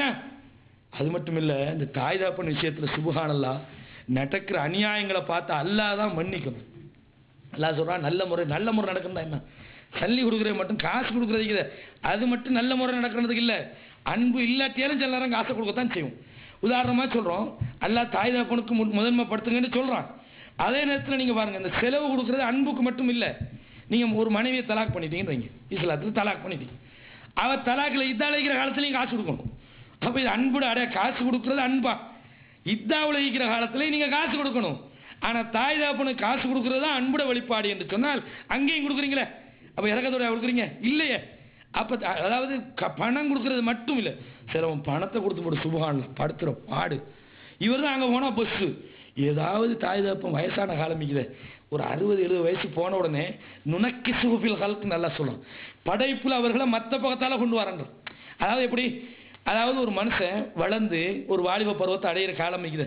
அது மட்டும் இல்ல இந்த தாய் தாப்பன் விஷயத்துல சுபஹானல்லா நடக்கிற அநியாயங்களை பார்த்து அல்லாஹ் தான் மன்னிக்கணும் அல்லாஹ் சொல்றான் நல்ல முறை நல்ல முறை நடக்கணும் என்ன சல்லி கொடுக்குறது மட்டும் காசு கொடுக்குறதுக்கு இல்லை அது மட்டும் நல்ல முறை நடக்கிறதுக்கு இல்லை அன்பு இல்லாட்டியாலும் சில நேரம் காசை கொடுக்கத்தான் செய்யும் உதாரணமா சொல்றோம் அல்லாஹ் தாய் தகப்பனுக்கு மு- முதன்மைப்படுத்துங்கன்னு சொல்றான் அதே நேரத்தில் நீங்க பாருங்க இந்த செலவு கொடுக்குறது அன்புக்கு மட்டும் இல்லை நீங்க ஒரு மனைவியை தலாக் பண்ணிட்டீங்கன்னு வைங்க இஸ்லாத்தில் தலாக் பண்ணிட்டீங்க அவ தலாக்கில் இத்தாளிக்கிற காலத்துலையும் காசு கொடுக்கணும் அப்ப இது அன்புட அடைய காசு கொடுக்குறது அன்பா இத்தாவில் இருக்கிற காலத்துலயும் நீங்க காசு கொடுக்கணும் ஆனா தாய் தகப்பனுக்கு காசு கொடுக்கறது தான் அன்புட வழிபாடு என்று சொன்னால் அங்கேயும் கொடுக்குறீங்களே அப்ப இறக்கத்தோட கொடுக்குறீங்க இல்லையே அப்ப த- அதாவது க- பணம் கொடுக்கறது மட்டும் இல்லை சிலவன் பணத்தை கொடுத்து போட்டு சுபகான்ல படுத்துற பாடு இவர் தான் அங்க போனா பஸ் ஏதாவது தாய் தகப்பன் வயசான காலமிக்குதே ஒரு அறுபது எழுபது வயசு போன உடனே நுணக்கி சுகுப்பில் காலத்து நல்லா சொல்லும் படைப்புல அவர்களை மத்த பக்கத்தால கொண்டு வரன்ற அதாவது எப்படி அதாவது ஒரு மனுஷன் வளர்ந்து ஒரு வாலிப பருவத்தை அடையிற காலம் இருக்குது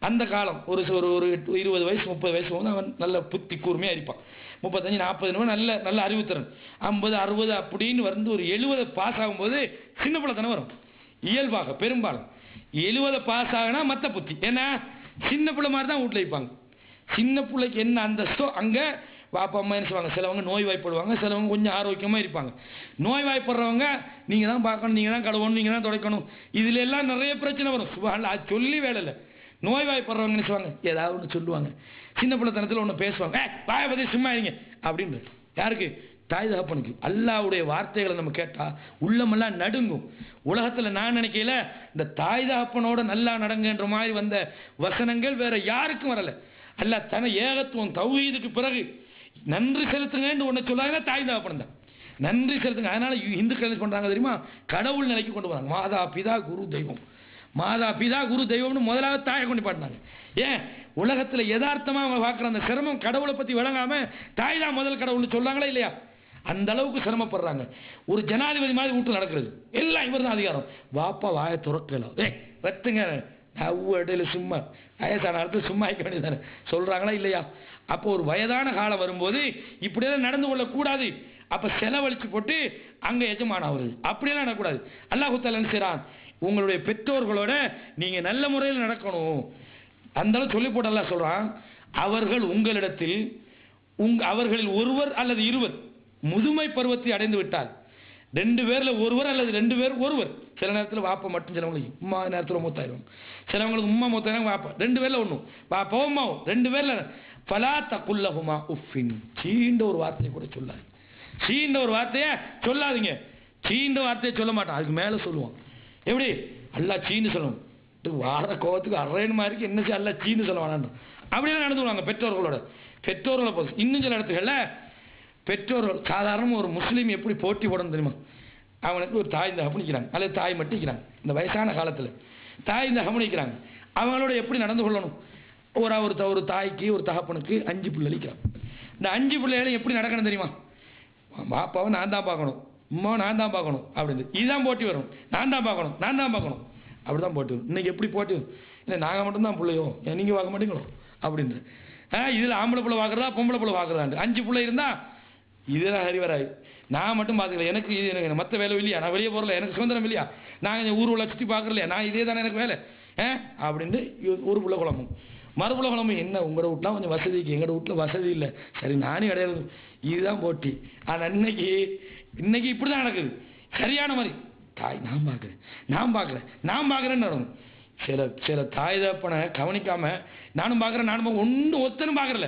அந்த காலம் ஒரு ஒரு ஒரு எட்டு- இருபது வயசு முப்பது வயசு வந்து அவன் நல்ல புத்தி கூர்மையாக இருப்பான் முப்பத்தஞ்சு நாற்பது நல்ல நல்ல அறிவுத்திறன் ஐம்பது அறுபது அப்படின்னு வந்து ஒரு எழுபது பாஸ் ஆகும்போது சின்ன பிள்ளைத்தனை வரும் இயல்பாக பெரும்பாலும் எழுபதை பாஸ் ஆகினா மற்ற புத்தி ஏன்னா சின்ன பிள்ளை மாதிரி தான் வீட்டில் வைப்பாங்க சின்ன பிள்ளைக்கு என்ன அந்தஸ்தோ அங்கே பாப்பா அம்மா என்ன செய்வாங்க சிலவங்க நோய் வாய்ப்படுவாங்க சிலவங்க கொஞ்சம் ஆரோக்கியமாக இருப்பாங்க நோய் வாய்ப்படுறவங்க நீங்கள் தான் பார்க்கணும் நீங்கள் தான் கழுவணும் நீங்கள் தான் துடைக்கணும் இதுல எல்லாம் நிறைய பிரச்சனை வரும் சுபான் அது சொல்லி வேலை இல்லை நோய் வாய்ப்படுறவங்க என்ன செய்வாங்க ஏதாவது ஒன்று சொல்லுவாங்க சின்ன பிள்ளைத்தனத்தில் ஒன்று பேசுவாங்க ஏ வாயை பற்றி சும்மா இருங்க அப்படின்னு யாருக்கு தாய் தகப்பனுக்கு அல்லாவுடைய வார்த்தைகளை நம்ம கேட்டா உள்ளமெல்லாம் நடுங்கும் உலகத்துல நான் நினைக்கல இந்த தாய் தகப்பனோட நல்லா நடங்கன்ற மாதிரி வந்த வசனங்கள் வேற யாருக்கும் வரல அல்லாஹ் தன ஏகத்துவம் தௌஹீதுக்கு பிறகு நன்றி செலுத்துங்கன்னு ஒன்று சொல்லாங்கன்னா தாய் தகப்பன் தான் நன்றி செலுத்துங்க அதனால இ- இந்துக்கள் என்ன பண்றாங்க தெரியுமா கடவுள் நிலைக்கு கொண்டு வராங்க மாதா பிதா குரு தெய்வம் மாதா பிதா குரு தெய்வம்னு முதலாவது தாயை கொண்டு பாட்டினாங்க ஏன் உலகத்துல யதார்த்தமா அவங்க பார்க்குற அந்த சிரமம் கடவுளை பத்தி விளங்காம தாய் தான் முதல் கடவுள்னு சொல்றாங்களா இல்லையா அந்த அளவுக்கு சிரமப்படுறாங்க ஒரு ஜனாதிபதி மாதிரி வீட்டு நடக்கிறது எல்லாம் இவர் தான் அதிகாரம் வாப்பா வாயை துறக்கலாம் ஏய் வெத்துங்க அவ்வளோ இடையில சும்மா வயசான இடத்துல சும்மா ஆயிக்க வேண்டியதானே சொல்றாங்களா இல்லையா அப்போ ஒரு வயதான காலம் வரும்போது இப்படியெல்லாம் நடந்து கொள்ளக்கூடாது அப்ப செலவழிச்சு போட்டு அங்க எஜமான ஆகுறது அப்படியெல்லாம் நடக்கக்கூடாது அல்லாஹு தாலா என்ன செய்றான் உங்களுடைய பெற்றோர்களோட நீங்க நல்ல முறையில் நடக்கணும் அந்த அளவு சொல்லி போட்டு அல்லாஹ் சொல்றான் அவர்கள் உங்களிடத்தில் உங்க அவர்களில் ஒருவர் அல்லது இருவர் முதுமை பருவத்தை அடைந்து விட்டால் ரெண்டு பேர்ல ஒருவர் அல்லது ரெண்டு பேர் ஒருவர் சில நேரத்தில் வாப்பா மட்டும் சிலவங்களுக்கு உம்மா நேரத்தில் மூத்தாயிரும் சிலவங்களுக்கு உம்மா மூத்தாயிரம் வாப்பா ரெண்டு பேர்ல ஒன்றும் வாப்பாவும் அம்மாவும் ரெண்டு பேர்ல பலா தக்குல்லகுமா உஃபின் சீண்ட ஒரு வார்த்தையை கூட சொல்லாது சீண்ட ஒரு வார்த்தையை சொல்லாதீங்க சீண்ட வார்த்தையை சொல்ல மாட்டான் அதுக்கு மேலே சொல்லுவான் எப்படி அல்லா சீன்னு சொல்லணும் இது வார கோவத்துக்கு அரையன் மாதிரி என்ன செய்ய அல்ல சீன்னு சொல்ல வேணாம் அப்படியெல்லாம் நடந்துக்குவாங்க பெற்றோர்களோட பெற்றோர்களை பொறுத்து இன்னும் சில இடத்துகளில் பெற்றோர்கள் சாதாரண ஒரு முஸ்லீம் எப்படி போட்டி போடணும் தெரியுமா அவனுக்கு ஒரு தாய் தகப்பு நிற்கிறாங்க அல்லது தாய் மட்டும் நிற்கிறாங்க இந்த வயசான காலத்தில் தாய் தகப்பு நிற்கிறாங்க அவங்களோட எப்படி நடந்து கொள்ளணும் ஒரு ஒரு த- ஒரு தாய்க்கு ஒரு தகப்பனுக்கு அஞ்சு பிள்ளை அளிக்கிறான் இந்த அஞ்சு பிள்ளைகளும் எப்படி நடக்கணும் தெரியுமா பாப்பாவை நான் தான் பார்க்கணும் அம்மாவை நான் தான் பார்க்கணும் அப்படின்னு இதுதான் போட்டி வரும் நான் தான் பார்க்கணும் நான் தான் பார்க்கணும் அப்படி தான் போட்டி வரும் இன்னைக்கு எப்படி போட்டி வரும் இல்லை நாங்கள் மட்டும்தான் பிள்ளையோ ஏன் நீங்கள் பார்க்க மாட்டீங்களோ அப்படின்னு ஆ இதில் ஆம்பளை பிள்ளை பார்க்குறதா பொம்பளை பிள்ளை பார்க்குறதாண்டு அஞ்சு பிள்ளை இருந்தால் இதெல்லாம் சரி வராது நான் மட்டும் பார்த்துக்கல எனக்கு இது எனக்கு மற்ற வேலை இல்லையா நான் வெளியே போகல எனக்கு சுதந்திரம் இல்லையா நான் இந்த ஊர் உள்ள சுற்றி பார்க்கலையா நான் இதே தானே எனக்கு வேலை ஆ அப்படின்ட்டு இவ- ஒரு புள்ள குழம்பும் மறுபுள்ள குழம்பு என்ன உங்களோட வீட்லாம் கொஞ்சம் வசதிக்கு எங்களோட வீட்டில் வசதி இல்லை சரி நானும் கிடையாது இதுதான் போட்டி ஆனால் இன்னைக்கு இன்னைக்கு இப்படி தான் நடக்குது சரியான மாதிரி தாய் நான் பார்க்குறேன் நான் பார்க்குறேன் நான் பார்க்குறேன்னு நடக்கும் சில சில தாய் தப்பனை கவனிக்காம நானும் பார்க்குறேன் நானும் ஒன்றும் ஒத்தனும் பார்க்குறல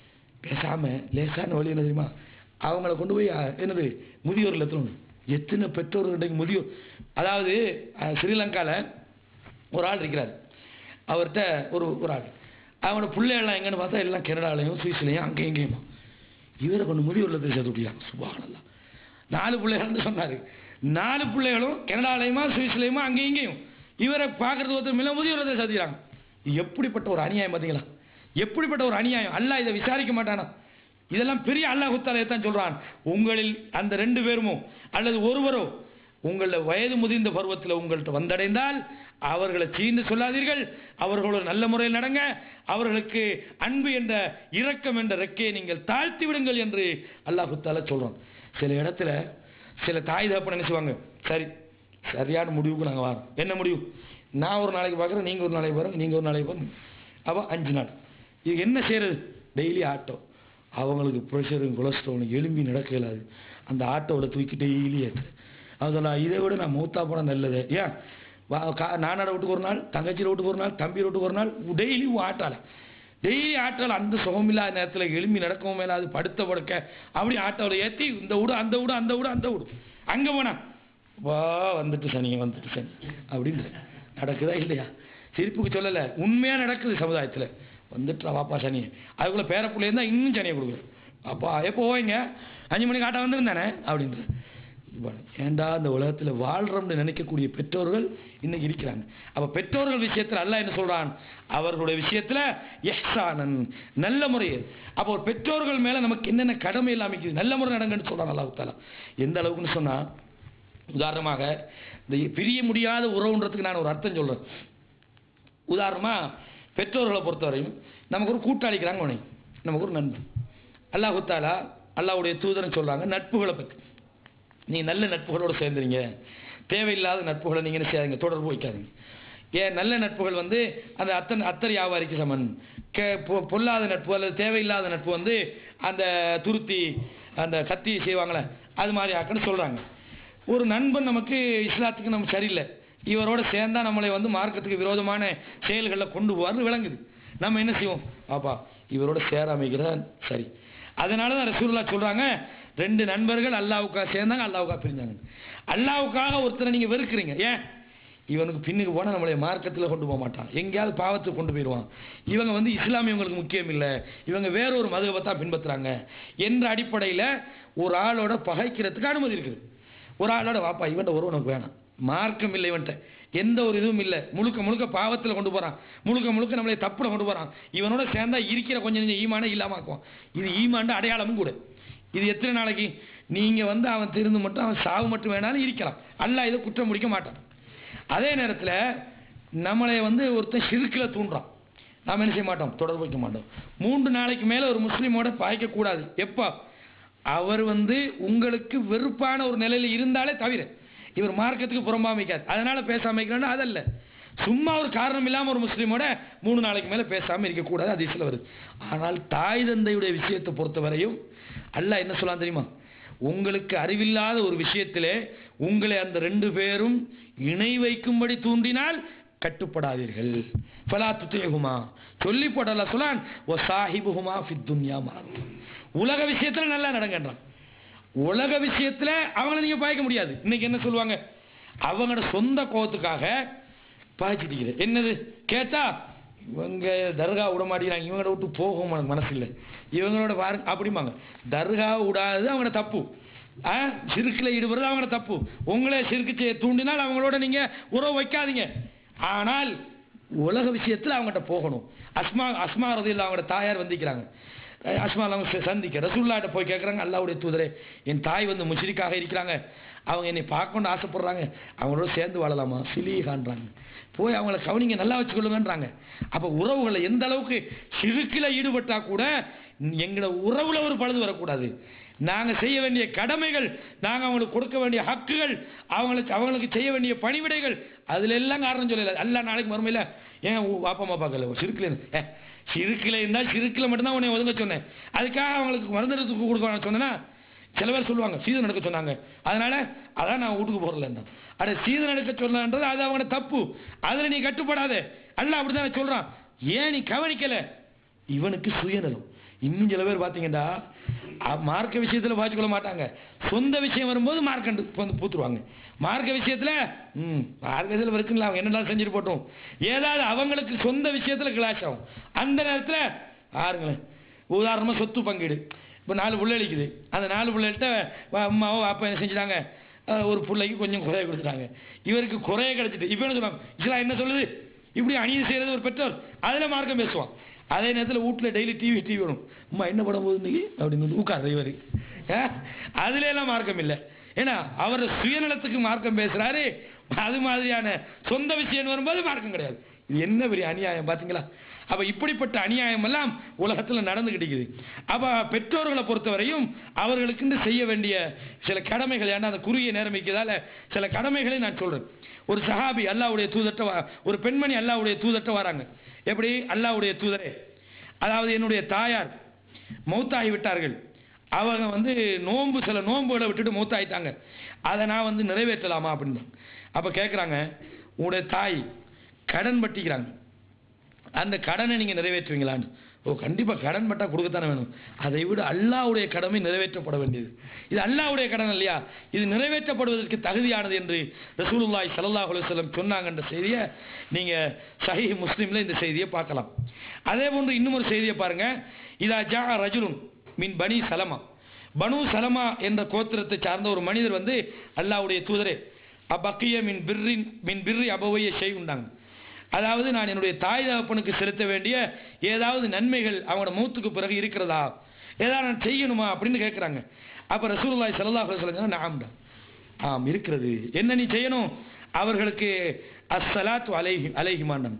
பேசாம லேசான வழி என்ன தெரியுமா அவங்கள கொண்டு போய் அஹ், என்னது முதியோர் இல்லத்துல எத்தனை பெற்றோர்கள் இன்றைக்கு முதியோர் அதாவது அஹ், ஸ்ரீலங்கால ஒரு ஆள் இருக்கிறார் அவர்கிட்ட ஒரு ஒரு ஆள் அவனோட பிள்ளைகள்லாம் எங்கன்னு பார்த்தா எல்லாம் கனடாலையும் சுவிஸ்லையும் அங்கேயும் இங்கேயுமா இவரை கொண்டு முதியோர் இல்லத்தில் சேர்த்து விட்டியாங்க சுபானல்லாம் நாலு பிள்ளைகள்னு சொன்னார் நாலு பிள்ளைகளும் கனடாலையுமா சுவிஸ்லையுமா அங்கேயும் இங்கேயும் இவரை பார்க்கறது ஒருத்தர் மில முதியோர் இல்லத்தில் சேர்த்துக்கிறாங்க எப்படிப்பட்ட ஒரு அநியாயம் பார்த்தீங்களா எப்படிப்பட்ட ஒரு அநியாயம் அல்லாஹ் இதை விசாரிக்க மாட்டானா இதெல்லாம் பெரிய அல்லாஹ் தான் சொல்றான் உங்களில் அந்த ரெண்டு பேருமோ அல்லது ஒருவரோ உங்கள வயது முதிர்ந்த பருவத்தில் உங்கள்கிட்ட வந்தடைந்தால் அவர்களை சீண்டு சொல்லாதீர்கள் அவர்களோட நல்ல முறையில் நடங்க அவர்களுக்கு அன்பு என்ற இரக்கம் என்ற ரெக்கையை நீங்கள் தாழ்த்தி விடுங்கள் என்று அல்லாஹு தாலா சொல்றோம் சில இடத்துல சில தாய் தகப்பன் என்ன செய்வாங்க சரி சரியான முடிவுக்கு நாங்கள் வரோம் என்ன முடிவு நான் ஒரு நாளைக்கு பார்க்குறேன் நீங்கள் ஒரு நாளைக்கு பாருங்க நீங்கள் ஒரு நாளைக்கு பாருங்க அப்போ அஞ்சு நாள் இது என்ன செய்யறது டெய்லி ஆட்டோ அவங்களுக்கு ப்ரெஷரும் கொலஸ்ட்ராலும் எலும்பி நடக்க இயலாது அந்த ஆட்டோவில் தூக்கி டெய்லி ஏற்று அதெல்லாம் இதை விட நான் மூத்தா போனால் நல்லது ஏன் வா கா நானாட வீட்டுக்கு ஒரு நாள் தங்கச்சி வீட்டுக்கு ஒரு நாள் தம்பி வீட்டுக்கு ஒரு நாள் டெய்லி ஆட்டால டெய்லி ஆட்டோவில் அந்த சுகமில்லாத நேரத்தில் எலும்பி நடக்கவும் மேலாது படுத்த படுக்க அப்படி ஆட்டோவில் ஏற்றி இந்த வீடு அந்த வீடு அந்த வீடு அந்த வீடு அங்கே போனா வா வந்துட்டு சனி வந்துட்டு சனி அப்படின்னு நடக்குதா இல்லையா சிரிப்புக்கு சொல்லலை உண்மையாக நடக்குது சமுதாயத்தில் வந்துட்டு வாப்பா சனி அதுக்குள்ளே பேரப்புள்ள இருந்தால் இன்னும் சனியை கொடுக்குற அப்பா எப்போ போவீங்க அஞ்சு மணிக்கு ஆட்டோ வந்துருந்தானே அப்படின்ற ஏண்டா இந்த உலகத்தில் வாழ்றோம்னு நினைக்கக்கூடிய பெற்றோர்கள் இன்னைக்கு இருக்கிறாங்க அப்போ பெற்றோர்கள் விஷயத்தில் அல்லாஹ் என்ன சொல்றான் அவர்களுடைய விஷயத்தில் எஹ்சானன் நல்ல முறையில் அப்போ ஒரு பெற்றோர்கள் மேலே நமக்கு என்னென்ன கடமை எல்லாம் அமைக்குது நல்ல முறை நடங்கன்னு சொல்றான் அல்லாஹ் தாலா எந்த அளவுக்குன்னு சொன்னா உதாரணமாக இந்த பிரிய முடியாத உறவுன்றதுக்கு நான் ஒரு அர்த்தம் சொல்றேன் உதாரணமா பெற்றோர்களை பொறுத்தவரையும் நமக்கு ஒரு கூட்டாளிக்கிறாங்க உனக்கு நமக்கு ஒரு நண்பன் அல்லாஹு தாலா அல்லாஹ்வுடைய தூதரன் சொல்றாங்க நட்புகளை பற்றி நீங்க நல்ல நட்புகளோடு சேர்ந்துறீங்க தேவையில்லாத நட்புகளை நீங்க என்ன செய்யாதீங்க தொடர்பு வைக்காதீங்க ஏன் நல்ல நட்புகள் வந்து அந்த அத்தன் அத்தர் வியாபாரிக்கு சமன் கே பொ- பொல்லாத நட்பு அல்லது தேவையில்லாத நட்பு வந்து அந்த துருத்தி அந்த கத்தி செய்வாங்களே அது மாதிரி ஆக்கன்னு சொல்றாங்க ஒரு நண்பன் நமக்கு இஸ்லாத்துக்கு நம்ம சரியில்லை இவரோட சேர்ந்தா நம்மளை வந்து மார்க்கத்துக்கு விரோதமான செயல்களில் கொண்டு போவார்னு விளங்குது நம்ம என்ன செய்வோம் பாப்பா இவரோட சேராமைக்கிறான் சரி அதனால தான் ரசூலுல்லாஹ் சொல்றாங்க ரெண்டு நண்பர்கள் அல்லாவுக்காக சேர்ந்தாங்க அல்லாவுக்காக பிரிஞ்சாங்க அல்லாவுக்காக ஒருத்தரை நீங்க வெறுக்கிறீங்க ஏன் இவனுக்கு பின்னுக்கு போனால் நம்மளை மார்க்கத்தில் கொண்டு போக மாட்டான் எங்கேயாவது பாவத்துக்கு கொண்டு போயிடுவான் இவங்க வந்து இஸ்லாமியவங்களுக்கு முக்கியம் இல்லை இவங்க வேற ஒரு மதுவை தான் பின்பற்றுறாங்க என்ற அடிப்படையில் ஒரு ஆளோட பகைக்கிறதுக்கு அனுமதி இருக்குது ஒரு ஆளோட வாப்பா இவன்ட்ட ஒரு உனக்கு வேணாம் மார்க்கம் இல்லை இவன்ட்ட எந்த ஒரு இதுவும் இல்லை முழுக்க முழுக்க பாவத்தில் கொண்டு போகிறான் முழுக்க முழுக்க நம்மளை தப்புல கொண்டு போகிறான் இவனோட சேர்ந்தா இருக்கிற கொஞ்சம் கொஞ்சம் ஈமானை இல்லாமாக்குவான் இது ஈமாண்ட அடையாளமும் கூட இது எத்தனை நாளைக்கு நீங்கள் வந்து அவன் திருந்து மட்டும் அவன் சாவு மட்டும் வேணாலும் இருக்கலாம் அல்லாஹ் இதை குற்றம் முடிக்க மாட்டான் அதே நேரத்தில் நம்மளை வந்து ஒருத்தன் ஷிர்கில் தூண்டுறான் நாம் என்ன செய்ய மாட்டோம் தொடர்பு வைக்க மாட்டோம் மூன்று நாளைக்கு மேலே ஒரு முஸ்லீமோட பாய்க்கக்கூடாது எப்போ அவர் வந்து உங்களுக்கு வெறுப்பான ஒரு நிலையில் இருந்தாலே தவிர இவர் மார்க்கத்துக்கு புறம்பாக வைக்காது அதனால பேசாம வைக்கணும்னா அதல்ல சும்மா ஒரு காரணம் இல்லாமல் ஒரு முஸ்லீமோட மூணு நாளைக்கு மேலே பேசாமல் இருக்கக்கூடாது அது இதில் வருது ஆனால் தாய் தந்தையுடைய விஷயத்தை பொறுத்தவரையும் அல்லாஹ் என்ன சொல்லலாம் தெரியுமா உங்களுக்கு அறிவில்லாத ஒரு விஷயத்திலே உங்களை அந்த ரெண்டு பேரும் இணை வைக்கும்படி தூண்டினால் கட்டுப்படாதீர்கள் ஃபலா துத்தேகுமா சொல்லி போடல சொல்லான் ஓ சாஹிபுகுமா ஃபித் துன்யா மாறும் உலக விஷயத்துல நல்லா நடங்கன்றான் உலக விஷயத்துல அவங்கள நீங்க பாய்க்க முடியாது இன்னைக்கு என்ன சொல்லுவாங்க அவங்களோட சொந்த கோவத்துக்காக பாய்ச்சிட்டு என்னது கேட்டா இவங்க தர்கா விட மாட்டேங்கிறாங்க இவங்கள விட்டு போகவும் எனக்கு மனசு இல்லை இவங்களோட பாருங்க அப்படிம்பாங்க தர்கா விடாதது அவங்கள தப்பு ஆ சிறுக்கில் ஈடுபடுறது அவங்கள தப்பு உங்களை சிறுக்கு செய்ய தூண்டினால் அவங்களோட நீங்க உறவு வைக்காதீங்க ஆனால் உலக விஷயத்தில் அவங்ககிட்ட போகணும் அஸ்மா அஸ்மா ரதியில் அவங்களோட தாயார் வந்திக்கிறாங்க அஹ் அஸ்மா அவங்க ச- சந்திக்க ரசூல்லாட்ட போய் கேட்குறாங்க அல்லாவுடைய தூதரே என் தாய் வந்து முஷ்ரிக்காக இருக்கிறாங்க அவங்க என்னை பார்க்கணும்னு ஆசைப்படுறாங்க அவங்களோட சேர்ந்து வாழலாமா சிலிகான்றாங்க போய் அவங்கள கவனிங்க நல்லா வச்சுக்கொள்ளுங்கன்றாங்க அப்போ உறவுகளை எந்த அளவுக்கு சிறுக்கில் ஈடுபட்டா கூட எங்களோட உறவுல ஒரு பழுது வரக்கூடாது நாங்கள் செய்ய வேண்டிய கடமைகள் நாங்கள் அவங்களுக்கு கொடுக்க வேண்டிய ஹக்குகள் அவங்களுக்கு அவங்களுக்கு செய்ய வேண்டிய பணிவிடைகள் அதுல எல்லாம் காரணம் சொல்லல எல்லாம் நாளைக்கு மறுமையில் ஏன் உன் வாப்பா அம்மா பார்க்கல சிறுக்கில் ஏ சிறுக்கில் இருந்தால் சிறுக்கில் மட்டும்தான் உன்னை ஒதுங்க சொன்னேன் அதுக்காக அவங்களுக்கு மருந்தெடுத்து கொடுக்க சொன்னேன்னா சில பேர் சொல்லுவாங்க சீதன் எடுக்க சொன்னாங்க அதனால அதான் நான் வீட்டுக்கு போறல அட சீதன் எடுக்க சொன்னது அது அவங்களோட தப்பு அதுல நீ கட்டுப்படாத அல்ல அப்படிதான் சொல்றான் ஏன் நீ கவனிக்கல இவனுக்கு சுயநலம் இன்னும் சில பேர் பார்த்தீங்கன்னா அ- மார்க்க விஷயத்துல பாய்ச்சிக்கொள்ள மாட்டாங்க சொந்த விஷயம் வரும்போது மார்க்கண்டு வந்து பூத்துருவாங்க மார்க்க விஷயத்துல ம் மார்க்க விஷயத்துல இருக்குங்களா அவங்க என்னெல்லாம் செஞ்சுட்டு போட்டோம் ஏதாவது அவங்களுக்கு சொந்த விஷயத்துல கிளாஷ் ஆகும் அந்த நேரத்துல பாருங்களேன் உதாரணமா சொத்து பங்கீடு இப்போ நாலு புள்ள அளிக்குது அந்த நாலு பிள்ளைகிட்ட அம்மாவோ அப்பா என்ன செஞ்சுட்டாங்க அஹ் ஒரு பிள்ளைக்கு கொஞ்சம் குறைய கொடுத்துட்டாங்க இவருக்கு குறைய கிடைச்சிட்டு இப்போ என்ன சொல்லுவாங்க இஸ்லாம் என்ன சொல்லுது இப்படி அநீதி செய்யறது ஒரு பெற்றோர் அதில் மார்க்கம் பேசுவான் அதே நேரத்தில் வீட்டில் டெய்லி டிவி டிவி வரும் அம்மா என்ன படம் போகுது இன்னைக்கு அப்படின்னு உட்கார் இவர் அதுல எல்லாம் மார்க்கம் இல்லை ஏன்னா அவர் சுயநலத்துக்கு மார்க்கம் பேசுறாரு அது மாதிரியான சொந்த விஷயம் வரும்போது மார்க்கம் கிடையாது இது என்ன பெரிய அநியாயம் பாத்தீங்களா அப்ப இப்படிப்பட்ட அநியாயம் எல்லாம் உலகத்துல நடந்துகிட்டு இருக்குது அப்ப பெற்றோர்களை பொறுத்தவரையும் அவர்களுக்கு செய்ய வேண்டிய சில கடமைகள் ஏன்னா அந்த குறுகிய நேரம் வைக்கிறதால சில கடமைகளை நான் சொல்றேன் ஒரு சஹாபி அல்லாவுடைய தூதட்ட வா- ஒரு பெண்மணி அல்லாவுடைய தூதட்ட வராங்க எப்படி அல்லாவுடைய தூதரே அதாவது என்னுடைய தாயார் மௌத்தாகி விட்டார்கள் அவங்க வந்து நோன்பு சில நோன்புகளை விட்டுட்டு மௌத்தாயிட்டாங்க அதை நான் வந்து நிறைவேற்றலாமா அப்படின்னு அப்போ கேட்குறாங்க உங்களுடைய தாய் கடன் பட்டிக்கிறாங்க அந்த கடனை நீங்கள் நிறைவேற்றுவீங்களான்னு ஓ கண்டிப்பாக கடன் பட்டா கொடுக்கத்தானே வேணும் அதை விட அல்லாஹ்வுடைய கடமை நிறைவேற்றப்பட வேண்டியது இது அல்லாஹ்வுடைய கடன் இல்லையா இது நிறைவேற்றப்படுவதற்கு தகுதியானது என்று ரசூலுல்லாஹி ஸல்லல்லாஹு அலைஹி வஸல்லம் சொன்னாங்கன்ற செய்தியை நீங்கள் சஹீஹ் முஸ்லீமில் இந்த செய்தியை பார்க்கலாம் அதே போன்று இன்னும் ஒரு செய்தியை பாருங்க இதா ஜா ரஜுலுன் மின் பனி சலமா பனு சலமா என்ற கோத்திரத்தை சார்ந்த ஒரு மனிதர் வந்து அல்லாஹ்வுடைய தூதரே அப்பக்கிய மின் பிர்ரின் மின் பிர்ரி அபவைய செய் உண்டாங்க அதாவது நான் என்னுடைய தாய் தகப்பனுக்கு செலுத்த வேண்டிய ஏதாவது நன்மைகள் அவங்களோட மூத்துக்கு பிறகு இருக்கிறதா ஏதாவது நான் செய்யணுமா அப்படின்னு கேட்குறாங்க அப்போ ரசூலுல்லாஹி ஸல்லல்லாஹு அலைஹி வஸல்லம் நாம்டா ஆம் இருக்கிறது என்ன நீ செய்யணும் அவர்களுக்கு அஸ்ஸலாத்து அலைஹி அலைஹிமான்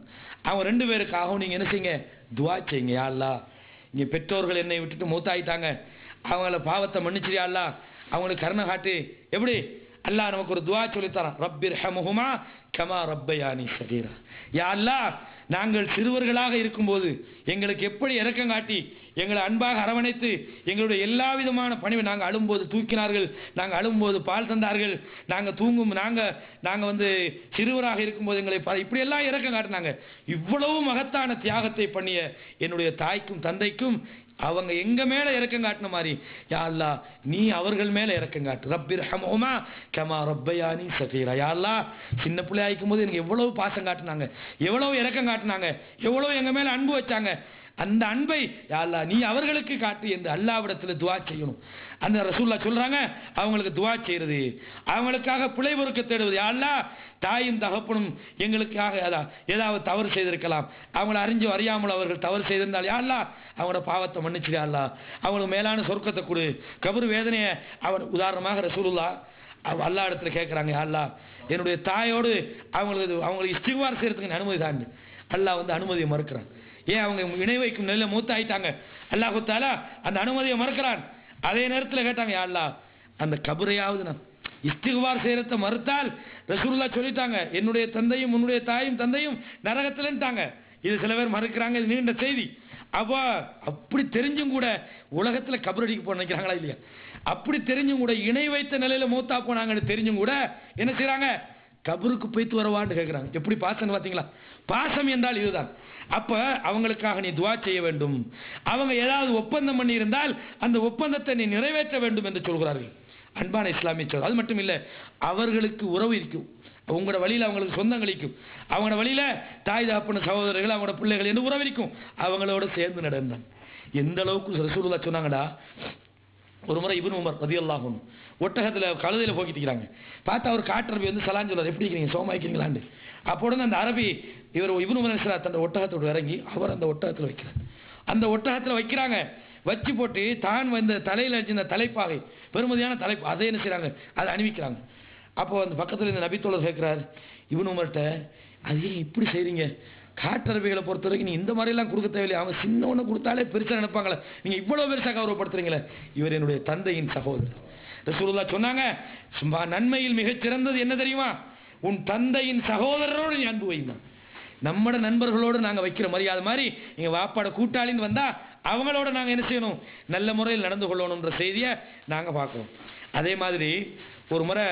அவங்க ரெண்டு பேருக்காகவும் நீங்கள் என்ன செய்யுங்க துவா செய்யுங்க யா அல்லாஹ் இங்கே பெற்றோர்கள் என்னை விட்டுட்டு மூத்தாயிட்டாங்க அவங்கள பாவத்தை மன்னிச்சிரியா அல்லாஹ் அவங்களுக்கு கருணை காட்டு எப்படி அல்லாஹ் நமக்கு ஒரு துவா சொல்லித்தரான் ரப்பிர் ஹமுஹுமா கமா ரப்பயானி சகீரா யா அல்லாஹ் நாங்கள் சிறுவர்களாக இருக்கும்போது எங்களுக்கு எப்படி இரக்கம் காட்டி எங்களை அன்பாக அரவணைத்து எங்களுடைய எல்லா விதமான பணிவை நாங்கள் அழும்போது தூக்கினார்கள் நாங்கள் அழும்போது பால் தந்தார்கள் நாங்கள் தூங்கும் நாங்கள் நாங்கள் வந்து சிறுவராக இருக்கும்போது எங்களை ப- இப்படியெல்லாம் இரக்கம் காட்டினாங்க இவ்வளவு மகத்தான தியாகத்தை பண்ணிய என்னுடைய தாய்க்கும் தந்தைக்கும் அவங்க எங்க மேல இறக்கம் காட்டின மாதிரி யா அல்லாஹ் நீ அவர்கள் மேல இறக்கம் காட்டு ரப்பிர் ஹமுமா கமா ரப்பயானி சகீரா யா அல்லாஹ் சின்ன பிள்ளையாய்க்கும் போது எனக்கு எவ்வளவு பாசம் காட்டினாங்க எவ்வளவு இறக்கம் காட்டினாங்க எவ்வளவு எங்க மேல அன்பு வச்சாங்க அந்த அன்பை யா அல்லாஹ் நீ அவர்களுக்கு காட்டு என்று அல்லாவிடத்தில் துவா செய்யணும் அந்த ரசூல்லா சொல்றாங்க அவங்களுக்கு துவா செய்யறது அவங்களுக்காக பிழை பொறுக்க தேடுவது யா அல்லாஹ் தாயும் தகப்பனும் எங்களுக்காக அதான் ஏதாவது தவறு செய்திருக்கலாம் அவங்கள அறிஞ்சு அறியாமல் அவர்கள் தவறு செய்திருந்தால் யா அல்லாஹ் அவங்களோட பாவத்தை மன்னிச்சிடு யா அல்லாஹ் அவங்களுக்கு மேலான சொர்க்கத்தை கொடு கபர் வேதனையை அவன் உதாரணமாக ரசூலுல்லா அவ அல்லா இடத்துல கேட்குறாங்க யா அல்லாஹ் என்னுடைய தாயோடு அவங்களுக்கு அவங்களுக்கு இஸ்திவார் செய்யறதுக்கு அனுமதி தாங்க அல்லாஹ் வந்து அனுமதியை மறுக்கிறான் ஏன் அவங்க இணை வைக்கும் நெல்ல மூத்தாயிட்டாங்க அல்லாஹு தாலா அந்த அனுமதியை மறுக்கிறான் அதே நேரத்தில் கேட்டாங்க யா அல்லாஹ் அந்த கபரையாவது நான் இஸ்திகுபார் செய்யறத மறுத்தால் ரசூலுல்லா சொல்லிட்டாங்க என்னுடைய தந்தையும் உன்னுடைய தாயும் தந்தையும் நரகத்திலன்ட்டாங்க இது சில பேர் மறுக்கிறாங்க இது நீண்ட செய்தி அப்போ அப்படி தெரிஞ்சும் கூட உலகத்துல கபரடிக்கு போக நினைக்கிறாங்களா இல்லையா அப்படி தெரிஞ்சும் கூட இணை வைத்த நிலையில மூத்தா போனாங்கன்னு தெரிஞ்சும் கூட என்ன செய்றாங்க கபருக்கு போய்த்து வரவான்னு கேட்குறாங்க எப்படி பாசம்னு பார்த்தீங்களா பாசம் என்றால் இதுதான் அப்ப அவங்களுக்காக நீ துவா செய்ய வேண்டும் அவங்க ஏதாவது ஒப்பந்தம் பண்ணி இருந்தால் அந்த ஒப்பந்தத்தை நீ நிறைவேற்ற வேண்டும் என்று சொல்கிறார்கள் அன்பான இஸ்லாமிய சொல் அது மட்டும் இல்லை அவர்களுக்கு உறவு இருக்கும் உங்களோட வழியில் அவங்களுக்கு சொந்தம் கிடைக்கும் அவங்களோட வழியில் தாய் தாப்பன சகோதரர்கள் அவங்களோட பிள்ளைகள் என்று உறவு இருக்கும் அவங்களோட சேர்ந்து நடந்தான் எந்த அளவுக்கு ரசூலுல்லா சொன்னாங்கடா ஒரு முறை இப்னு உமர் ரதியல்லாஹு அன்ஹு ஒட்டகத்தில் கழுதையில் போக்கிட்டு இருக்கிறாங்க பார்த்தா அவர் காட்டரபி வந்து சலான் சொல்றாரு எப்படி இருக்கிறீங்க சோமா இருக்கிறீங்களான்னு அப்போ உடனே அந்த அரபி இவர் இப்னு உமர் அலிஸ்லா தன் ஒட்டகத்தோடு இறங்கி அவர் அந்த ஒட்டகத்தில் வைக்கிறார் அந்த ஒட்டகத்தில் வைக்கிறாங்க வச்சு போட்டு தான் வந்த தலையில் வச்சிருந்த தலைப்பாகை பெருமதியான தலைப்பு அதை என்ன செய்றாங்க அதை அணிவிக்கிறாங்க அப்போ அந்த பக்கத்தில் இந்த நபித்தோழர் கேட்கிறார் இவனு உமர்கிட்ட அது ஏன் இப்படி செய்றீங்க காட்டரபிகளை பொறுத்த வரைக்கும் நீ இந்த மாதிரிலாம் கொடுக்க தேவையில்லை அவங்க சின்ன ஒன்று கொடுத்தாலே பெருசாக நினைப்பாங்களே நீங்கள் இவ்வளோ பெருசாக கௌரவப்படுத்துறீங்களே இவர் என்னுடைய தந்தையின் சகோதரர் ரசூலுல்லாஹ் சொன்னாங்க சும்மா நன்மையில் மிகச் சிறந்தது என்ன தெரியுமா உன் தந்தையின் சகோதரரோடு நீ அன்பு வைமா நம்மட நண்பர்களோடு நாங்கள் வைக்கிற மரியாதை மாதிரி எங்கள் வாப்பாட கூட்டாளின்னு வந்தால் அவங்களோட நாங்கள் என்ன செய்யணும் நல்ல முறையில் நடந்து கொள்ளணுன்ற செய்தியை நாங்கள் பார்க்குறோம் அதே மாதிரி ஒரு முறை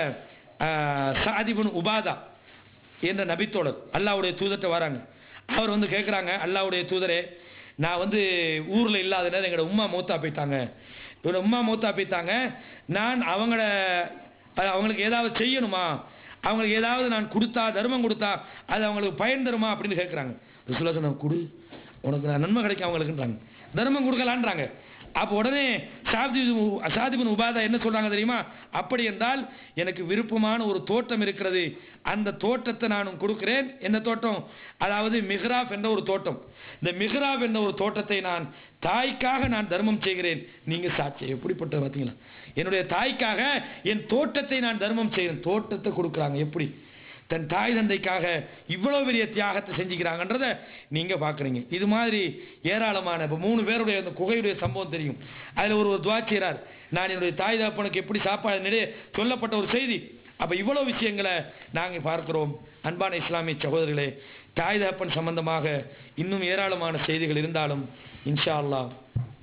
சாதிபுன் உபாதா என்ற நபித்தோழர் அல்லாவுடைய தூதர்கிட்ட வராங்க அவர் வந்து கேட்குறாங்க அல்லாவுடைய தூதரே நான் வந்து ஊரில் இல்லாத நேரம் எங்களோட உம்மா மூத்தா போயிட்டாங்க இவரோட உம்மா மூத்தா போயிட்டாங்க நான் அவங்கள அது அவங்களுக்கு ஏதாவது செய்யணுமா அவங்களுக்கு ஏதாவது நான் கொடுத்தா தர்மம் கொடுத்தா அது அவங்களுக்கு பயன் தருமா அப்படின்னு கேட்குறாங்க ரசூலா சொன்னாங்க கொடு உனக்கு நான் நன்மை கிடைக்கும் அவங்களுக்குன்றாங்க தர்மம் கொடுக்கலான்றாங்க அப்போ உடனே சாதி சாதிபின் உபாதா என்ன சொல்றாங்க தெரியுமா அப்படி என்றால் எனக்கு விருப்பமான ஒரு தோட்டம் இருக்கிறது அந்த தோட்டத்தை நான் கொடுக்கிறேன் என்ன தோட்டம் அதாவது மிஹ்ராப் என்ற ஒரு தோட்டம் இந்த மிஹ்ராப் என்ற ஒரு தோட்டத்தை நான் தாய்க்காக நான் தர்மம் செய்கிறேன் நீங்க சாட்சி எப்படிப்பட்ட பார்த்தீங்களா என்னுடைய தாய்க்காக என் தோட்டத்தை நான் தர்மம் செய்கிறேன் தோட்டத்தை கொடுக்குறாங்க எப்படி தன் தாய் தந்தைக்காக இவ்வளவு பெரிய தியாகத்தை செஞ்சுக்கிறாங்கன்றத நீங்க பார்க்குறீங்க இது மாதிரி ஏராளமான இப்போ மூணு பேருடைய அந்த குகையுடைய சம்பவம் தெரியும் அதில் ஒரு ஒரு துவாச்சியரார் நான் என்னுடைய தாய் தகப்பனுக்கு எப்படி சாப்பாடு நிறைய சொல்லப்பட்ட ஒரு செய்தி அப்போ இவ்வளோ விஷயங்களை நாங்கள் பார்க்கிறோம் அன்பான இஸ்லாமிய சகோதரர்களே தாய் தகப்பன் சம்பந்தமாக இன்னும் ஏராளமான செய்திகள் இருந்தாலும் இன்ஷா அல்லாஹ்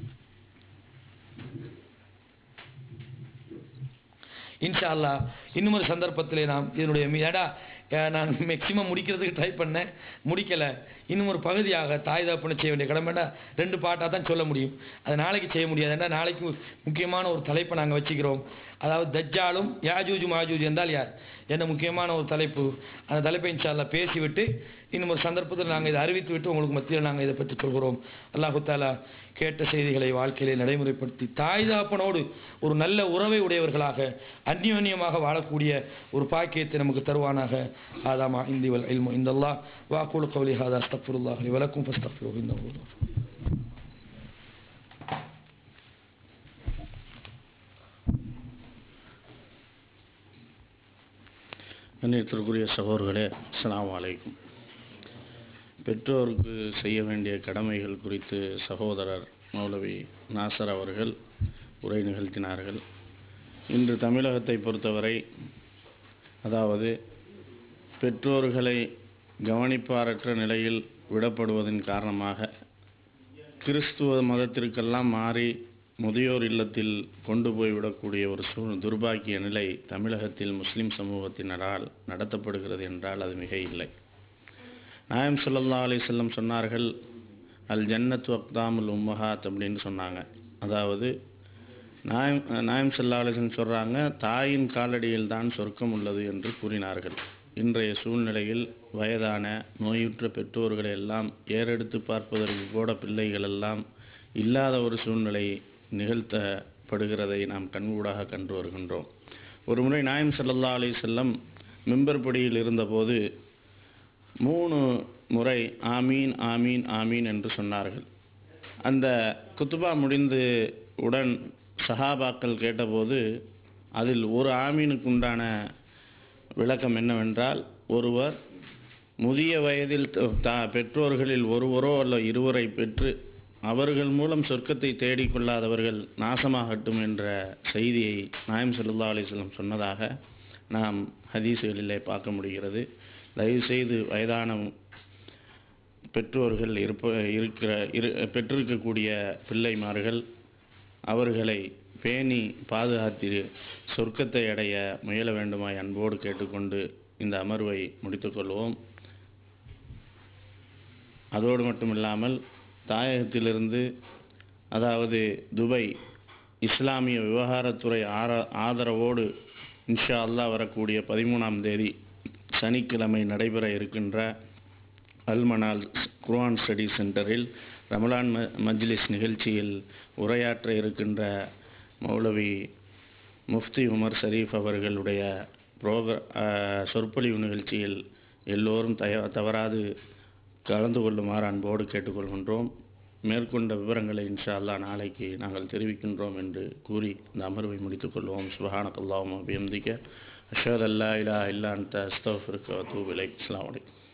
இன்ஷா அல்லாஹ் இன்னும் ஒரு சந்தர்ப்பத்திலே நாம் இதனுடைய ஏடா அஹ், நான் மேக்சிமம் முடிக்கிறதுக்கு ட்ரை பண்ணேன் முடிக்கலை இன்னும் ஒரு பகுதியாக தாய் தகப்பனை செய்ய வேண்டிய கடமைடா ரெண்டு பாட்டாக தான் சொல்ல முடியும் அது நாளைக்கு செய்ய முடியாது ஏன்னா நாளைக்கு முக்கியமான ஒரு தலைப்பை நாங்கள் வச்சுக்கிறோம் அதாவது தஜ்ஜாலும் யாஜூஜ் மாஜூஜ் என்றால் யார் என்ன முக்கியமான ஒரு தலைப்பு அந்த தலைப்பை இன்ஷா அல்லாஹ் பேசிவிட்டு இன்னும் ஒரு சந்தர்ப்பத்தில் நாங்கள் இதை அறிவித்து விட்டு உங்களுக்கு மத்தியில் நாங்கள் இதை பற்றி சொல்கிறோம் அல்லாஹு தாலா கேட்ட செய்திகளை வாழ்க்கையிலே நடைமுறைப்படுத்தி தாய் தகப்பனோடு ஒரு நல்ல உறவை உடையவர்களாக அந்யோன்யமாக வாழக்கூடிய ஒரு பாக்கியத்தை நமக்கு தருவானாக ஆதாமா இந்தி வல் இல்மு இந்த அல்லா வாக்குழு கவுலி ஹாதா அஸ்தஃபுல்லாஹ் வலக்கும் ஃபஸ்தஃபிரு இன்னஹு கண்ணியத்திற்குரிய சகோதரர்களே அஸ்ஸலாமு அலைக்கும் பெற்றோருக்கு செய்ய வேண்டிய கடமைகள் குறித்து சகோதரர் மௌலவி நாசர் அவர்கள் உரை நிகழ்த்தினார்கள் இன்று தமிழகத்தை பொறுத்தவரை அதாவது பெற்றோர்களை கவனிப்பாரற்ற நிலையில் விடப்படுவதன் காரணமாக கிறிஸ்துவ மதத்திற்கெல்லாம் மாறி முதியோர் இல்லத்தில் கொண்டு போய் விடக்கூடிய ஒரு சூ துர்பாக்கிய நிலை தமிழகத்தில் முஸ்லிம் சமூகத்தினரால் நடத்தப்படுகிறது என்றால் அது மிக இல்லை நாயம் ஸல்லல்லாஹு அலைஹி வஸல்லம் சொன்னார்கள் அல் ஜன்னத்து அக்தாமுல் உம்மஹாத் அப்படின்னு சொன்னாங்க அதாவது நாயம் நாயம் ஸல்லல்லாஹு அலைஹி வஸல்லம் சொல்கிறாங்க தாயின் காலடியில் தான் சொர்க்கம் உள்ளது என்று கூறினார்கள் இன்றைய சூழ்நிலையில் வயதான நோயுற்ற பெற்றோர்களை எல்லாம் ஏறெடுத்து பார்ப்பதற்கு கூட பிள்ளைகள் எல்லாம் இல்லாத ஒரு சூழ்நிலை நிகழ்த்தப்படுகிறதை நாம் கண்கூடாக கண்டு வருகின்றோம் ஒரு முறை நாயம் ஸல்லல்லாஹு அலைஹி வஸல்லம் மிம்பர் படியில் இருந்தபோது மூணு முறை ஆமீன் ஆமீன் ஆமீன் என்று சொன்னார்கள் அந்த குத்துபா முடிந்து உடன் சஹாபாக்கள் கேட்டபோது அதில் ஒரு ஆமீனுக்கு உண்டான விளக்கம் என்னவென்றால் ஒருவர் முதிய வயதில் த- தா- பெற்றோர்களில் ஒருவரோ அல்ல இருவரை பெற்று அவர்கள் மூலம் சொர்க்கத்தை தேடிக்கொள்ளாதவர்கள் நாசமாகட்டும் என்ற செய்தியை நாயம் ஸல்லல்லாஹு அலைஹி வஸல்லம் சொன்னதாக நாம் ஹதீஸுகளிலே பார்க்க முடிகிறது தயவுசெய்து வயதான பெற்றோர்கள் இருப்ப இருக்கிற இரு பெற்றிருக்கக்கூடிய பிள்ளைமார்கள் அவர்களை பேணி பாதுகாத்து சொர்க்கத்தை அடைய முயல வேண்டுமாய் அன்போடு கேட்டுக்கொண்டு இந்த அமர்வை முடித்துக்கொள்வோம் அதோடு மட்டும் இல்லாமல் தாயகத்திலிருந்து அதாவது துபை இஸ்லாமிய விவகாரத்துறை ஆர ஆதரவோடு இன்ஷா அல்லாஹ் வரக்கூடிய பதிமூணாம் தேதி சனிக்கிழமை நடைபெற இருக்கின்ற அல்மனால் குர்ஆன் ஸ்டடி சென்டரில் ரமலான் ம மஜ்லிஸ் நிகழ்ச்சியில் உரையாற்ற இருக்கின்ற மௌலவி முஃப்தி உமர் ஷரீஃப் அவர்களுடைய புரோக சொற்பொழிவு நிகழ்ச்சியில் எல்லோரும் தய தவறாது கலந்து கொள்ளுமாறு அன்போடு கேட்டுக்கொள்கின்றோம் மேற்கொண்ட விவரங்களை இன்ஷா அல்லாஹ் நாளைக்கு நாங்கள் தெரிவிக்கின்றோம் என்று கூறி இந்த அமர்வை முடித்துக்கொள்வோம் சுபஹானக்கல்லாஹும் அபியம்திக்க அஷஹது அல்லா இலாஹ இல்லா அன்த அஸ்தக்ஃபிருக்க வ அத்தூபு இலைக் அஸ்ஸலாமு அலைக்கும்